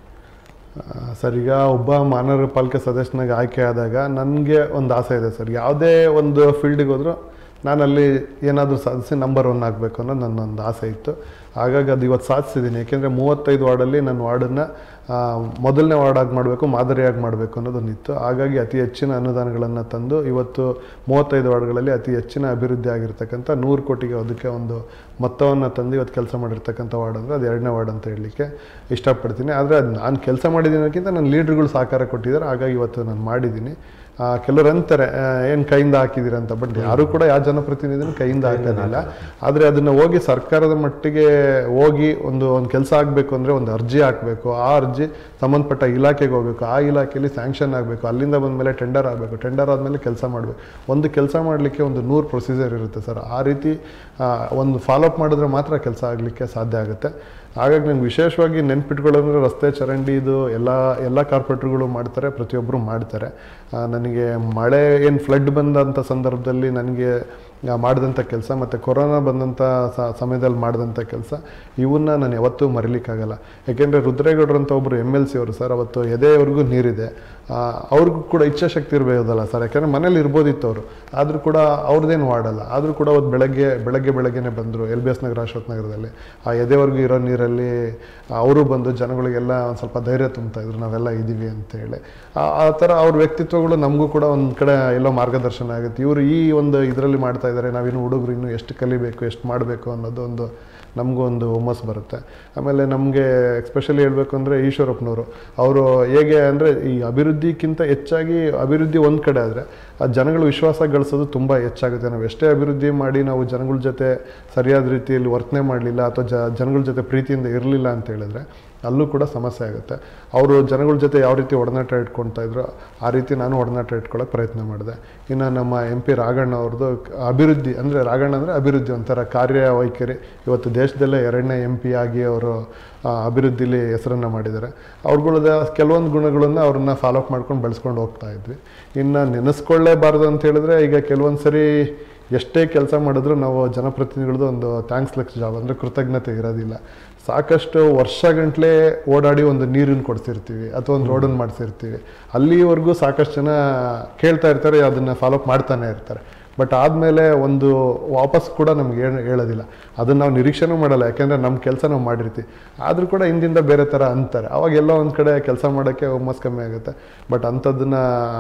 ಆ, ಸರ್ ಈಗ ಒಬ್ಬ ಮಹಾನಗರ ಪಾಲಿಕೆ ಸದಸ್ಯನಾಗಿ ಆಯ್ಕೆ ಆದಾಗ ನನಗೆ ಒಂದು ಆಸೆ ಇದೆ ಸರ್ ಯಾವುದೇ ಒಂದು ಫೀಲ್ಡಿಗೆ ಹೋದರೂ ನಾನು ಅಲ್ಲಿ ಏನಾದರೂ ಸಾಧಿಸಿ ನಂಬರ್ ಒನ್ ಆಗಬೇಕು ಅನ್ನೋದು ನನ್ನೊಂದು ಆಸೆ ಇತ್ತು ಹಾಗಾಗಿ ಅದು ಇವತ್ತು ಸಾಧಿಸಿದ್ದೀನಿ ಏಕೆಂದರೆ ಮೂವತ್ತೈದು ವಾರ್ಡಲ್ಲಿ ನನ್ನ ವಾರ್ಡನ್ನು ಮೊದಲನೇ ವಾರ್ಡಾಗಿ ಮಾಡಬೇಕು ಮಾದರಿಯಾಗಿ ಮಾಡಬೇಕು ಅನ್ನೋದೊಂದಿತ್ತು ಹಾಗಾಗಿ ಅತಿ ಹೆಚ್ಚಿನ ಅನುದಾನಗಳನ್ನು ತಂದು ಇವತ್ತು ಮೂವತ್ತೈದು ವಾರ್ಡ್ಗಳಲ್ಲಿ ಅತಿ ಹೆಚ್ಚಿನ ಅಭಿವೃದ್ಧಿ ಆಗಿರ್ತಕ್ಕಂಥ ನೂರು ಕೋಟಿಗೆ ಅದಕ್ಕೆ ಒಂದು ಮೊತ್ತವನ್ನು ತಂದು ಇವತ್ತು ಕೆಲಸ ಮಾಡಿರ್ತಕ್ಕಂಥ ವಾರ್ಡ್ ಅಂದರೆ ಅದು ಎರಡನೇ ವಾರ್ಡ್ ಅಂತ ಹೇಳಲಿಕ್ಕೆ ಇಷ್ಟಪಡ್ತೀನಿ ಆದರೆ ಅದು ನಾನು ಕೆಲಸ ಮಾಡಿದ್ದೀನಕ್ಕಿಂತ ನನ್ನ ಲೀಡ್ರುಗಳು ಸಹಕಾರ ಕೊಟ್ಟಿದ್ದಾರೆ ಹಾಗಾಗಿ ಇವತ್ತು ನಾನು ಮಾಡಿದ್ದೀನಿ ಆ, ಕೆಲವ್ರು ಅಂತಾರೆ ಏನು ಕೈಯಿಂದ ಹಾಕಿದ್ದೀರ ಅಂತ ಬಟ್ ಯಾರು ಕೂಡ ಯಾವ ಜನಪ್ರತಿನಿಧಿನೂ ಕೈಯಿಂದ ಹಾಕೋದಿಲ್ಲ ಆದರೆ ಅದನ್ನು ಹೋಗಿ ಸರ್ಕಾರದ ಮಟ್ಟಿಗೆ ಹೋಗಿ ಒಂದು ಒಂದು ಕೆಲಸ ಆಗಬೇಕು ಅಂದರೆ ಒಂದು ಅರ್ಜಿ ಹಾಕಬೇಕು ಆ ಅರ್ಜಿ ಸಂಬಂಧಪಟ್ಟ ಇಲಾಖೆಗೆ ಹೋಗಬೇಕು ಆ ಇಲಾಖೆಯಲ್ಲಿ ಸ್ಯಾಂಕ್ಷನ್ ಆಗಬೇಕು ಅಲ್ಲಿಂದ ಬಂದಮೇಲೆ ಟೆಂಡರ್ ಆಗಬೇಕು ಟೆಂಡರ್ ಆದಮೇಲೆ ಕೆಲಸ ಮಾಡಬೇಕು ಒಂದು ಕೆಲಸ ಮಾಡಲಿಕ್ಕೆ ಒಂದು ನೂರು ಪ್ರೊಸೀಜರ್ ಇರುತ್ತೆ ಸರ್ ಆ ರೀತಿ ಆ, ಒಂದು ಫಾಲೋಅಪ್ ಮಾಡಿದ್ರೆ ಮಾತ್ರ ಕೆಲಸ ಆಗಲಿಕ್ಕೆ ಸಾಧ್ಯ ಆಗುತ್ತೆ ಹಾಗಾಗಿ ನನಗೆ ವಿಶೇಷವಾಗಿ ನೆನ್ಪಿಟ್ಕೊಳ್ಳೋದ್ರೆ ರಸ್ತೆ ಚರಂಡಿ ಇದು ಎಲ್ಲ ಎಲ್ಲ ಕಾರ್ಪೊರೇಟ್ರುಗಳು ಮಾಡ್ತಾರೆ ಪ್ರತಿಯೊಬ್ಬರು ಮಾಡ್ತಾರೆ ಆ, ನನಗೆ ಮಳೆ ಏನು ಫ್ಲಡ್ ಬಂದಂಥ ಸಂದರ್ಭದಲ್ಲಿ ನನಗೆ ಆ, ಮಾಡಿದಂಥ ಕೆಲಸ ಮತ್ತು ಕೊರೋನಾ ಬಂದಂಥ ಸ- ಸಮಯದಲ್ಲಿ ಮಾಡಿದಂಥ ಕೆಲಸ ಇವನ್ನ ನಾನು ಯಾವತ್ತೂ ಮರಿಲಿಕ್ಕಾಗಲ್ಲ ಯಾಕೆಂದರೆ ರುದ್ರೇಗೌಡರು ಅಂತ ಒಬ್ಬರು ಎಮ್ ಎಲ್ ಸಿ ಅವರು ಸರ್ ಅವತ್ತು ಎದೆವರೆಗೂ ನೀರಿದೆ ಆ, ಅವ್ರಿಗೂ ಕೂಡ ಇಚ್ಛಾಶಕ್ತಿ ಇರಬಹುದಲ್ಲ ಸರ್ ಯಾಕೆಂದರೆ ಮನೇಲಿ ಇರ್ಬೋದಿತ್ತು ಅವರು ಆದರೂ ಕೂಡ ಅವ್ರದ್ದೇನು ವಾಡಲ್ಲ ಆದರೂ ಕೂಡ ಅವತ್ತು ಬೆಳಗ್ಗೆ ಬೆಳಗ್ಗೆ ಬೆಳಗ್ಗೆನೆ ಬಂದರು L B S Nagar Ashok ನಗರದಲ್ಲಿ ಆ ಎದೆವರೆಗೂ ಇರೋ ನೀರಲ್ಲಿ ಅವರು ಬಂದು ಜನಗಳಿಗೆಲ್ಲ ಒಂದು ಸ್ವಲ್ಪ ಧೈರ್ಯ ತುಂಬ್ತಾ ಇದ್ರು ನಾವೆಲ್ಲ ಇದ್ದೀವಿ ಅಂತೇಳಿ ಆ ಆ ಥರ ಅವ್ರ ವ್ಯಕ್ತಿತ್ವಗಳು ನಮಗೂ ಕೂಡ ಒಂದು ಕಡೆ ಎಲ್ಲೋ ಮಾರ್ಗದರ್ಶನ ಆಗುತ್ತೆ ಇವರು ಈ ಒಂದು ಇದರಲ್ಲಿ ಮಾಡ್ತಾ ಇದ್ದಾರೆ ನಾವಿನ್ನು ಹುಡುಗರು ಇನ್ನೂ ಎಷ್ಟು ಕಲಿಬೇಕು ಎಷ್ಟು ಮಾಡಬೇಕು ಅನ್ನೋದು ಒಂದು ನಮಗೂ ಒಂದು ಹುಮ್ಮಸ್ ಬರುತ್ತೆ ಆಮೇಲೆ ನಮಗೆ ಎಕ್ಸ್ಪೆಷಲಿ ಹೇಳಬೇಕು ಅಂದರೆ ಈಶ್ವರಪ್ಪನವರು ಅವರು ಹೇಗೆ ಅಂದರೆ ಈ ಅಭಿವೃದ್ಧಿಕ್ಕಿಂತ ಹೆಚ್ಚಾಗಿ ಅಭಿವೃದ್ಧಿ ಒಂದು ಕಡೆ ಆದರೆ ಆ ಜನಗಳ ವಿಶ್ವಾಸ ಗಳಿಸೋದು ತುಂಬ ಹೆಚ್ಚಾಗುತ್ತೆ ನಾವು ಎಷ್ಟೇ ಅಭಿವೃದ್ಧಿ ಮಾಡಿ ನಾವು ಜನಗಳ ಜೊತೆ ಸರಿಯಾದ ರೀತಿಯಲ್ಲಿ ವರ್ತನೆ ಮಾಡಲಿಲ್ಲ ಅಥವಾ ಜ ಜನಗಳ ಜೊತೆ ಪ್ರೀತಿಯಿಂದ ಇರಲಿಲ್ಲ ಅಂತ ಹೇಳಿದ್ರೆ ಅಲ್ಲೂ ಕೂಡ ಸಮಸ್ಯೆ ಆಗುತ್ತೆ ಅವರು ಜನಗಳ ಜೊತೆ ಯಾವ ರೀತಿ ಒಡನಾಟ ಇಟ್ಕೊಳ್ತಾ ಇದ್ರು ಆ ರೀತಿ ನಾನು ಒಡನಾಟ ಇಟ್ಕೊಳ್ಳೋಕೆ ಪ್ರಯತ್ನ ಮಾಡಿದೆ ಇನ್ನು ನಮ್ಮ ಎಂ ಪಿ ರಾಘಣ್ಣ ಅವ್ರದ್ದು ಅಭಿವೃದ್ಧಿ ಅಂದರೆ ರಾಘಣ್ಣ ಅಂದರೆ ಅಭಿವೃದ್ಧಿ ಒಂಥರ ಕಾರ್ಯ ವೈಖರಿ ಇವತ್ತು ದೇಶದಲ್ಲೇ ಎರಡನೇ ಎಂ ಪಿ ಆಗಿ ಅವರು ಆ, ಅಭಿವೃದ್ಧಿಲಿ ಹೆಸರನ್ನು ಮಾಡಿದ್ದಾರೆ ಅವ್ರುಗಳದ ಕೆಲವೊಂದು ಗುಣಗಳನ್ನು ಅವ್ರನ್ನ ಫಾಲೋಅಪ್ ಮಾಡ್ಕೊಂಡು ಬೆಳೆಸ್ಕೊಂಡು ಹೋಗ್ತಾ ಇದ್ವಿ ಇನ್ನು ನೆನೆಸ್ಕೊಳ್ಳೇಬಾರ್ದು ಅಂತ ಹೇಳಿದ್ರೆ ಈಗ ಕೆಲವೊಂದು ಸರಿ ಎಷ್ಟೇ ಕೆಲಸ ಮಾಡಿದ್ರು ನಾವು ಜನಪ್ರತಿನಿಧಿಗಳದ್ದು ಒಂದು ಥ್ಯಾಂಕ್ಸ್ ಲೆಕ್ಸ್ ಜಾಬ್ ಅಂದರೆ ಕೃತಜ್ಞತೆ ಇರೋದಿಲ್ಲ ಸಾಕಷ್ಟು ವರ್ಷಗಂಟ್ಲೆ ಓಡಾಡಿ ಒಂದು ನೀರನ್ನು ಕೊಡ್ಸಿರ್ತೀವಿ ಅಥವಾ ಒಂದು ರೋಡನ್ನು ಮಾಡಿಸಿರ್ತೀವಿ ಅಲ್ಲಿವರೆಗೂ ಸಾಕಷ್ಟು ಜನ ಕೇಳ್ತಾ ಇರ್ತಾರೆ ಅದನ್ನು ಫಾಲೋಅಪ್ ಮಾಡ್ತಾನೆ ಇರ್ತಾರೆ ಬಟ್ ಆದಮೇಲೆ ಒಂದು ವಾಪಸ್ ಕೂಡ ನಮ್ಗೆ ಏನು ಹೇಳೋದಿಲ್ಲ ಅದನ್ನು ನಾವು ನಿರೀಕ್ಷೆನೂ ಮಾಡಲ್ಲ ಯಾಕೆಂದರೆ ನಮ್ಮ ಕೆಲಸ ನಾವು ಮಾಡಿರ್ತೀವಿ ಆದರೂ ಕೂಡ ಹಿಂದಿಂದ ಬೇರೆ ಥರ ಅಂತಾರೆ ಅವಾಗ ಎಲ್ಲೋ ಒಂದು ಕಡೆ ಕೆಲಸ ಮಾಡೋಕ್ಕೆ ಹುಮ್ಮಸ್ ಕಮ್ಮಿ ಆಗುತ್ತೆ ಬಟ್ ಅಂಥದ್ದನ್ನ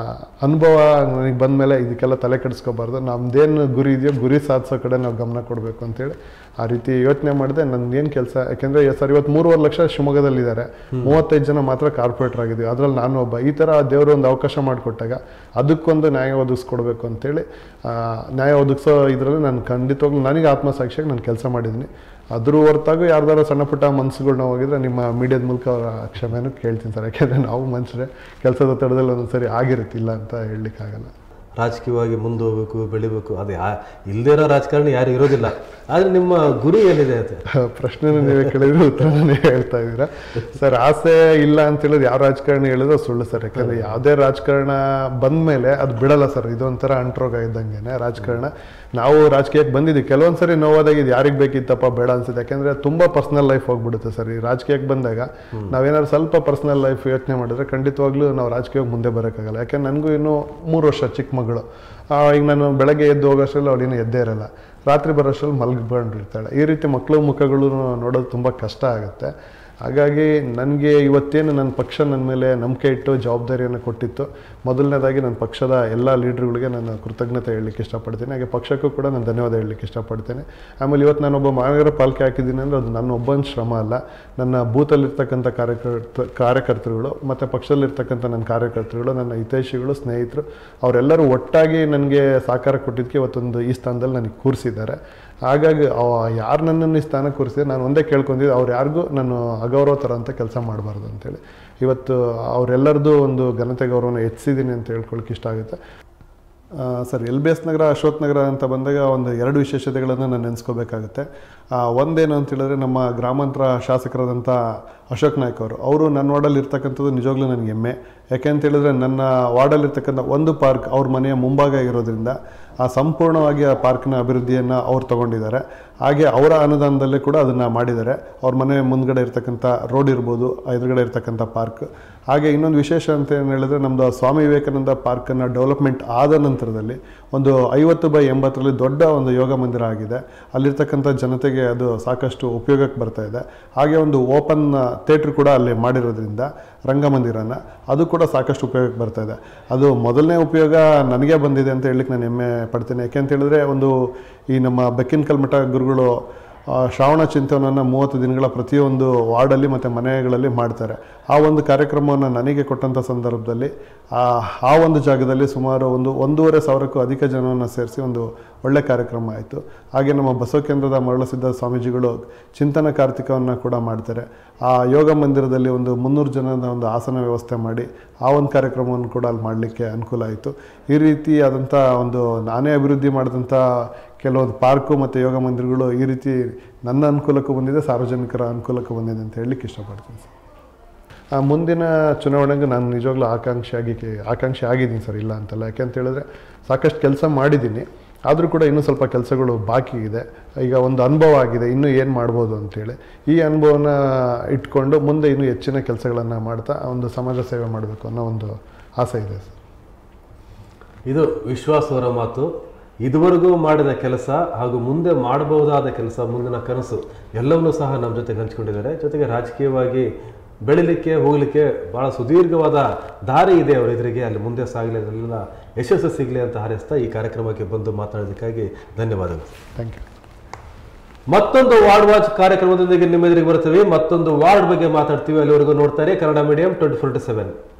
ಅನುಭವ ನನಗೆ ಬಂದಮೇಲೆ ಇದಕ್ಕೆಲ್ಲ ತಲೆ ಕೆಡಿಸ್ಕೋಬಾರ್ದು ನಮ್ದೇನು ಗುರಿ ಇದೆಯೋ ಗುರಿ ಸಾಧಿಸೋ ಕಡೆ ನಾವು ಗಮನ ಕೊಡಬೇಕು ಅಂತೇಳಿ ಆ ರೀತಿ ಯೋಚನೆ ಮಾಡಿದೆ ನಂದು ಏನು ಕೆಲಸ ಯಾಕೆಂದರೆ ಸರ್ ಇವತ್ತು ಮೂರುವರೆ ಲಕ್ಷ ಶಿವಮೊಗ್ಗದಲ್ಲಿದ್ದಾರೆ ಮೂವತ್ತೈದು ಜನ ಮಾತ್ರ ಕಾರ್ಪೊರೇಟರ್ ಆಗಿದ್ದೀವಿ ಅದರಲ್ಲಿ ನಾನು ಒಬ್ಬ ಈ ಥರ ದೇವರು ಒಂದು ಅವಕಾಶ ಮಾಡಿಕೊಟ್ಟಾಗ ಅದಕ್ಕೊಂದು ನ್ಯಾಯ ಒದಗಿಸ್ಕೊಡ್ಬೇಕು ಅಂತೇಳಿ ಆ, ನ್ಯಾಯ ಒದಗಿಸೋ ಇದರಲ್ಲಿ ನಾನು ಖಂಡಿತವಾಗ್ಲೂ ನನಗೆ ಆತ್ಮಸಾಕ್ಷಿಯಾಗಿ ನಾನು ಕೆಲಸ ಮಾಡಿದ್ದೀನಿ ಅದ್ರ ಹೊರತಾಗೂ ಯಾರ್ದಾರು ಸಣ್ಣ ಪುಟ್ಟ ಮನಸ್ಸುಗಳ್ನ ಹೋಗಿದ್ರೆ ನಿಮ್ಮ ಮೀಡಿಯಾದ ಮೂಲಕ ಅವರ ಕ್ಷಮೆನೂ ಕೇಳ್ತೀನಿ ಸರ್ ಯಾಕೆಂದರೆ ನಾವು ಮನುಷ್ಯರೇ ಕೆಲಸದ ಒತ್ತಡದಲ್ಲಿ ಒಂದೊಂದ್ಸರಿ ಆಗಿರುತ್ತಿಲ್ಲ ಅಂತ ಹೇಳಲಿಕ್ಕಾಗಲ್ಲ ರಾಜಕೀಯವಾಗಿ ಮುಂದೆ ಹೋಗ್ಬೇಕು ಬೆಳಿಬೇಕು ಅದು ಯಾ ಇಲ್ಲದೇ ಇರೋ ರಾಜಕಾರಣಿ ಯಾರು ಇರೋದಿಲ್ಲ ಆದರೆ ನಿಮ್ಮ ಗುರಿ ಏನಿದೆ ಅಂತ ಪ್ರಶ್ನೆನ ನೀವೇ ಕೇಳಿದ್ರೆ ಉತ್ತರನೇ ಹೇಳ್ತಾ ಇದ್ದೀರಾ ಸರ್ ಆಸೆ ಇಲ್ಲ ಅಂತ ಹೇಳಿದ್ರೆ ಯಾವ ರಾಜಕಾರಣಿ ಹೇಳಿದ್ರು ಸುಳ್ಳು ಸರ್ ಯಾಕಂದ್ರೆ ಯಾವುದೇ ರಾಜಕಾರಣ ಬಂದ್ಮೇಲೆ ಅದು ಬಿಡಲ್ಲ ಸರ್ ಇದೊಂಥರ ಅಂಟ್ರೋಗ ಇದ್ದಂಗೆನೆ ರಾಜಕಾರಣ ನಾವು ರಾಜಕೀಯಕ್ಕೆ ಬಂದಿದ್ದೀವಿ ಕೆಲವೊಂದು ಸರಿ ನೋವಾದಾಗ ಇದು ಯಾರಿಗೆ ಬೇಕಿತ್ತಪ್ಪ ಬೇಡ ಅನ್ಸುತ್ತೆ ಯಾಕಂದ್ರೆ ತುಂಬಾ ಪರ್ಸನಲ್ ಲೈಫ್ ಹೋಗ್ಬಿಡುತ್ತೆ ಸರ್ ಈ ರಾಜಕೀಯಕ್ಕೆ ಬಂದಾಗ ನಾವೇನಾದ್ರು ಸ್ವಲ್ಪ ಪರ್ಸನಲ್ ಲೈಫ್ ಯೋಚನೆ ಮಾಡಿದ್ರೆ ಖಂಡಿತವಾಗ್ಲೂ ನಾವು ರಾಜಕೀಯಕ್ಕೆ ಮುಂದೆ ಬರೋಕ್ಕಾಗಲ್ಲ ಯಾಕಂದ್ರೆ ನನಗೂ ಇನ್ನೂ ಮೂರು ವರ್ಷ ಚಿಕ್ಕ ಮಗಳು ಆ, ಈಗ ನಾನು ಬೆಳಗ್ಗೆ ಎದ್ದು ಹೋಗೋಷ್ಟರಲ್ಲಿ ಅವಳು ಇನ್ನೂ ಎದ್ದೇ ಇರಲ್ಲ ರಾತ್ರಿ ಬರೋಷ್ಟರಲ್ಲಿ ಮಲಗಿಕೊಂಡಿರ್ತಾಳೆ ಈ ರೀತಿ ಮಕ್ಕಳು ಮುಖಗಳು ನೋಡೋದು ತುಂಬ ಕಷ್ಟ ಆಗುತ್ತೆ ಹಾಗಾಗಿ ನನಗೆ ಇವತ್ತೇನು ನನ್ನ ಪಕ್ಷ ನನ್ನ ಮೇಲೆ ನಂಬಿಕೆ ಇಟ್ಟು ಜವಾಬ್ದಾರಿಯನ್ನು ಕೊಟ್ಟಿತ್ತು ಮೊದಲನೇದಾಗಿ ನನ್ನ ಪಕ್ಷದ ಎಲ್ಲ ಲೀಡ್ರುಗಳಿಗೆ ನಾನು ಕೃತಜ್ಞತೆ ಹೇಳಲಿಕ್ಕೆ ಇಷ್ಟಪಡ್ತೀನಿ ಹಾಗೆ ಪಕ್ಷಕ್ಕೂ ಕೂಡ ನಾನು ಧನ್ಯವಾದ ಹೇಳಲಿಕ್ಕೆ ಇಷ್ಟಪಡ್ತೇನೆ ಆಮೇಲೆ ಇವತ್ತು ನಾನೊಬ್ಬ ಮಹಾನಗರ ಪಾಲಿಕೆ ಹಾಕಿದ್ದೀನಿ ಅಂದರೆ ಅದು ನನ್ನ ಒಬ್ಬನ ಶ್ರಮ ಅಲ್ಲ ನನ್ನ ಬೂತಲ್ಲಿರ್ತಕ್ಕಂಥ ಕಾರ್ಯಕರ್ತ ಕಾರ್ಯಕರ್ತರುಗಳು ಮತ್ತು ಪಕ್ಷದಲ್ಲಿರ್ತಕ್ಕಂಥ ನನ್ನ ಕಾರ್ಯಕರ್ತರುಗಳು ನನ್ನ ಹಿತೈಷಿಗಳು ಸ್ನೇಹಿತರು ಅವರೆಲ್ಲರೂ ಒಟ್ಟಾಗಿ ನನಗೆ ಸಹಕಾರ ಕೊಟ್ಟಿದ್ದಕ್ಕೆ ಇವತ್ತೊಂದು ಈ ಸ್ಥಾನದಲ್ಲಿ ನನಗೆ ಕೂರಿಸಿದ್ದಾರೆ ಹಾಗಾಗಿ ಯಾರು ನನ್ನನ್ನು ಈ ಸ್ಥಾನಕ್ಕೆ ಕೂರಿಸಿದ್ರೆ ನಾನು ಒಂದೇ ಕೇಳ್ಕೊಂಡಿದ್ದೆ ಅವ್ರು ಯಾರಿಗೂ ನಾನು ಅಗೌರವ ಥರ ಅಂತ ಕೆಲಸ ಮಾಡಬಾರ್ದು ಅಂತೇಳಿ ಇವತ್ತು ಅವರೆಲ್ಲರದ್ದು ಒಂದು ಘನತೆ ಗೌರವನ ಹೆಚ್ಚಿದ್ದೀನಿ ಅಂತ ಹೇಳ್ಕೊಳಕ್ಕೆ ಇಷ್ಟ ಆಗುತ್ತೆ ಆ, sir L B S Nagar Ashwath Nagar ಅಂತ ಬಂದಾಗ ಒಂದು ಎರಡು ವಿಶೇಷತೆಗಳನ್ನು ನಾನು ನೆನೆಸ್ಕೋಬೇಕಾಗುತ್ತೆ ಆ, ಒಂದೇನು ಅಂತ ಹೇಳಿದ್ರೆ ನಮ್ಮ ಗ್ರಾಮಾಂತರ ಶಾಸಕರಾದಂಥ ಅಶೋಕ್ ನಾಯ್ಕ್ ಅವರು ಅವರು ನನ್ನ ವಾರ್ಡಲ್ಲಿ ಇರ್ತಕ್ಕಂಥದ್ದು ನಿಜವಾಗ್ಲೂ ನನಗೆ ಹೆಮ್ಮೆ ಯಾಕೆ ಅಂತ ಹೇಳಿದ್ರೆ ನನ್ನ ವಾರ್ಡಲ್ಲಿ ಇರ್ತಕ್ಕಂಥ ಒಂದು ಪಾರ್ಕ್ ಅವ್ರ ಮನೆಯ ಮುಂಭಾಗ ಇರೋದ್ರಿಂದ ಆ ಸಂಪೂರ್ಣವಾಗಿ ಆ ಪಾರ್ಕ್ನ ಅಭಿವೃದ್ಧಿಯನ್ನು ಅವ್ರು ತಗೊಂಡಿದ್ದಾರೆ ಹಾಗೆ ಅವರ ಅನುದಾನದಲ್ಲೇ ಕೂಡ ಅದನ್ನು ಮಾಡಿದ್ದಾರೆ ಅವ್ರ ಮನೆ ಮುಂದ್ಗಡೆ ಇರ್ತಕ್ಕಂಥ ರೋಡ್ ಇರ್ಬೋದು ಎದುರುಗಡೆ ಇರ್ತಕ್ಕಂಥ ಪಾರ್ಕ್ ಹಾಗೆ ಇನ್ನೊಂದು ವಿಶೇಷ ಅಂತ ಏನು ಹೇಳಿದ್ರೆ ನಮ್ಮದು ಸ್ವಾಮಿ ವಿವೇಕಾನಂದ ಪಾರ್ಕನ್ನು ಡೆವಲಪ್ಮೆಂಟ್ ಆದ ನಂತರದಲ್ಲಿ ಒಂದು ಐವತ್ತು ಬೈ ಎಂಬತ್ತರಲ್ಲಿ ದೊಡ್ಡ ಒಂದು ಯೋಗ ಮಂದಿರ ಆಗಿದೆ ಅಲ್ಲಿರ್ತಕ್ಕಂಥ ಜನತೆಗೆ ಅದು ಸಾಕಷ್ಟು ಉಪಯೋಗಕ್ಕೆ ಬರ್ತಾ ಇದೆ ಹಾಗೆ ಒಂದು ಓಪನ್ ಥಿಯೇಟ್ರ್ ಕೂಡ ಅಲ್ಲಿ ಮಾಡಿರೋದ್ರಿಂದ ರಂಗಮಂದಿರನ ಅದು ಕೂಡ ಸಾಕಷ್ಟು ಉಪಯೋಗಕ್ಕೆ ಬರ್ತಾ ಇದೆ ಅದು ಮೊದಲನೇ ಉಪಯೋಗ ನನಗೆ ಬಂದಿದೆ ಅಂತ ಹೇಳಲಿಕ್ಕೆ ನಾನು ಹೆಮ್ಮೆ ಪಡ್ತೀನಿ ಯಾಕೆ ಅಂತ ಹೇಳಿದ್ರೆ ಒಂದು ಈ ನಮ್ಮ ಬೆಕ್ಕಿನ ಕಲ್ಮಠ ಗುರುಗಳು ಆ, ಶ್ರಾವಣ ಚಿಂತನವನ್ನು ಮೂವತ್ತು ದಿನಗಳ ಪ್ರತಿಯೊಂದು ವಾರ್ಡಲ್ಲಿ ಮತ್ತು ಮನೆಗಳಲ್ಲಿ ಮಾಡ್ತಾರೆ ಆ ಒಂದು ಕಾರ್ಯಕ್ರಮವನ್ನು ನನಗೆ ಕೊಟ್ಟಂಥ ಸಂದರ್ಭದಲ್ಲಿ ಆ ಆ ಒಂದು ಜಾಗದಲ್ಲಿ ಸುಮಾರು ಒಂದು ಒಂದೂವರೆ ಸಾವಿರಕ್ಕೂ ಅಧಿಕ ಜನವನ್ನು ಸೇರಿಸಿ ಒಂದು ಒಳ್ಳೆ ಕಾರ್ಯಕ್ರಮ ಆಯಿತು ಹಾಗೆ ನಮ್ಮ ಬಸವ ಕೇಂದ್ರದ ಮರಳಸಿದ್ದ ಸ್ವಾಮೀಜಿಗಳು ಚಿಂತನ ಕಾರ್ತಿಕವನ್ನು ಕೂಡ ಮಾಡ್ತಾರೆ ಆ ಯೋಗ ಮಂದಿರದಲ್ಲಿ ಒಂದು ಮುನ್ನೂರು ಜನದ ಒಂದು ಆಸನ ವ್ಯವಸ್ಥೆ ಮಾಡಿ ಆ ಒಂದು ಕಾರ್ಯಕ್ರಮವನ್ನು ಕೂಡ ಅಲ್ಲಿ ಮಾಡಲಿಕ್ಕೆ ಅನುಕೂಲ ಆಯಿತು ಈ ರೀತಿಯಾದಂಥ ಒಂದು ನಾನೇ ಅಭಿವೃದ್ಧಿ ಮಾಡಿದಂಥ ಕೆಲವೊಂದು ಪಾರ್ಕು ಮತ್ತು ಯೋಗ ಮಂದಿರಗಳು ಈ ರೀತಿ ನನ್ನ ಅನುಕೂಲಕ್ಕೂ ಬಂದಿದೆ ಸಾರ್ವಜನಿಕರ ಅನುಕೂಲಕ್ಕೂ ಬಂದಿದೆ ಅಂತ ಹೇಳಲಿಕ್ಕೆ ಇಷ್ಟಪಡ್ತೀನಿ ಸರ್ ಆ ಮುಂದಿನ ಚುನಾವಣೆಗೆ ನಾನು ನಿಜವಾಗ್ಲೂ ಆಕಾಂಕ್ಷಿಯಾಗಿ ಆಕಾಂಕ್ಷಿ ಆಗಿದ್ದೀನಿ ಸರ್ ಇಲ್ಲ ಅಂತಲ್ಲ ಯಾಕೆ ಅಂತ ಹೇಳಿದ್ರೆ ಸಾಕಷ್ಟು ಕೆಲಸ ಮಾಡಿದ್ದೀನಿ ಆದರೂ ಕೂಡ ಇನ್ನೂ ಸ್ವಲ್ಪ ಕೆಲಸಗಳು ಬಾಕಿ ಇದೆ ಈಗ ಒಂದು ಅನುಭವ ಆಗಿದೆ ಇನ್ನೂ ಏನು ಮಾಡ್ಬೋದು ಅಂತೇಳಿ ಈ ಅನುಭವನ ಇಟ್ಕೊಂಡು ಮುಂದೆ ಇನ್ನೂ ಹೆಚ್ಚಿನ ಕೆಲಸಗಳನ್ನು ಮಾಡ್ತಾ ಒಂದು ಸಮಾಜ ಸೇವೆ ಮಾಡಬೇಕು ಅನ್ನೋ ಒಂದು ಆಸೆ ಇದೆ ಸರ್ ಇದು ವಿಶ್ವಾಸವರ ಮಾತು ಇದುವರೆಗೂ ಮಾಡಿದ ಕೆಲಸ ಹಾಗೂ ಮುಂದೆ ಮಾಡಬಹುದಾದ ಕೆಲಸ ಮುಂದಿನ ಕನಸು ಎಲ್ಲವನ್ನೂ ಸಹ ನಮ್ಮ ಜೊತೆಗೆ ಹಂಚಿಕೊಂಡಿದ್ದಾರೆ ಜೊತೆಗೆ ರಾಜಕೀಯವಾಗಿ ಬೆಳಿಲಿಕ್ಕೆ ಹೋಗಲಿಕ್ಕೆ ಬಹಳ ಸುದೀರ್ಘವಾದ ದಾರಿ ಇದೆ ಅವರ ಎದುರಿಗೆ ಅಲ್ಲಿ ಮುಂದೆ ಸಾಗಲಿ ಅದೆಲ್ಲ ಯಶಸ್ಸು ಸಿಗಲಿ ಅಂತ ಹಾರೈಸ್ತಾ ಈ ಕಾರ್ಯಕ್ರಮಕ್ಕೆ ಬಂದು ಮಾತನಾಡೋದಕ್ಕಾಗಿ ಧನ್ಯವಾದಗಳು ಥ್ಯಾಂಕ್ ಯು ಮತ್ತೊಂದು ವಾರ್ಡ್ ವಾಚ್ ಕಾರ್ಯಕ್ರಮದೊಂದಿಗೆ ನಿಮ್ಮ ಎದುರಿಗೆ ಬರ್ತೀವಿ ಮತ್ತೊಂದು ವಾರ್ಡ್ ಬಗ್ಗೆ ಮಾತಾಡ್ತೀವಿ ಅಲ್ಲಿವರೆಗೂ ನೋಡ್ತಾರೆ Kannada medium twenty forty seven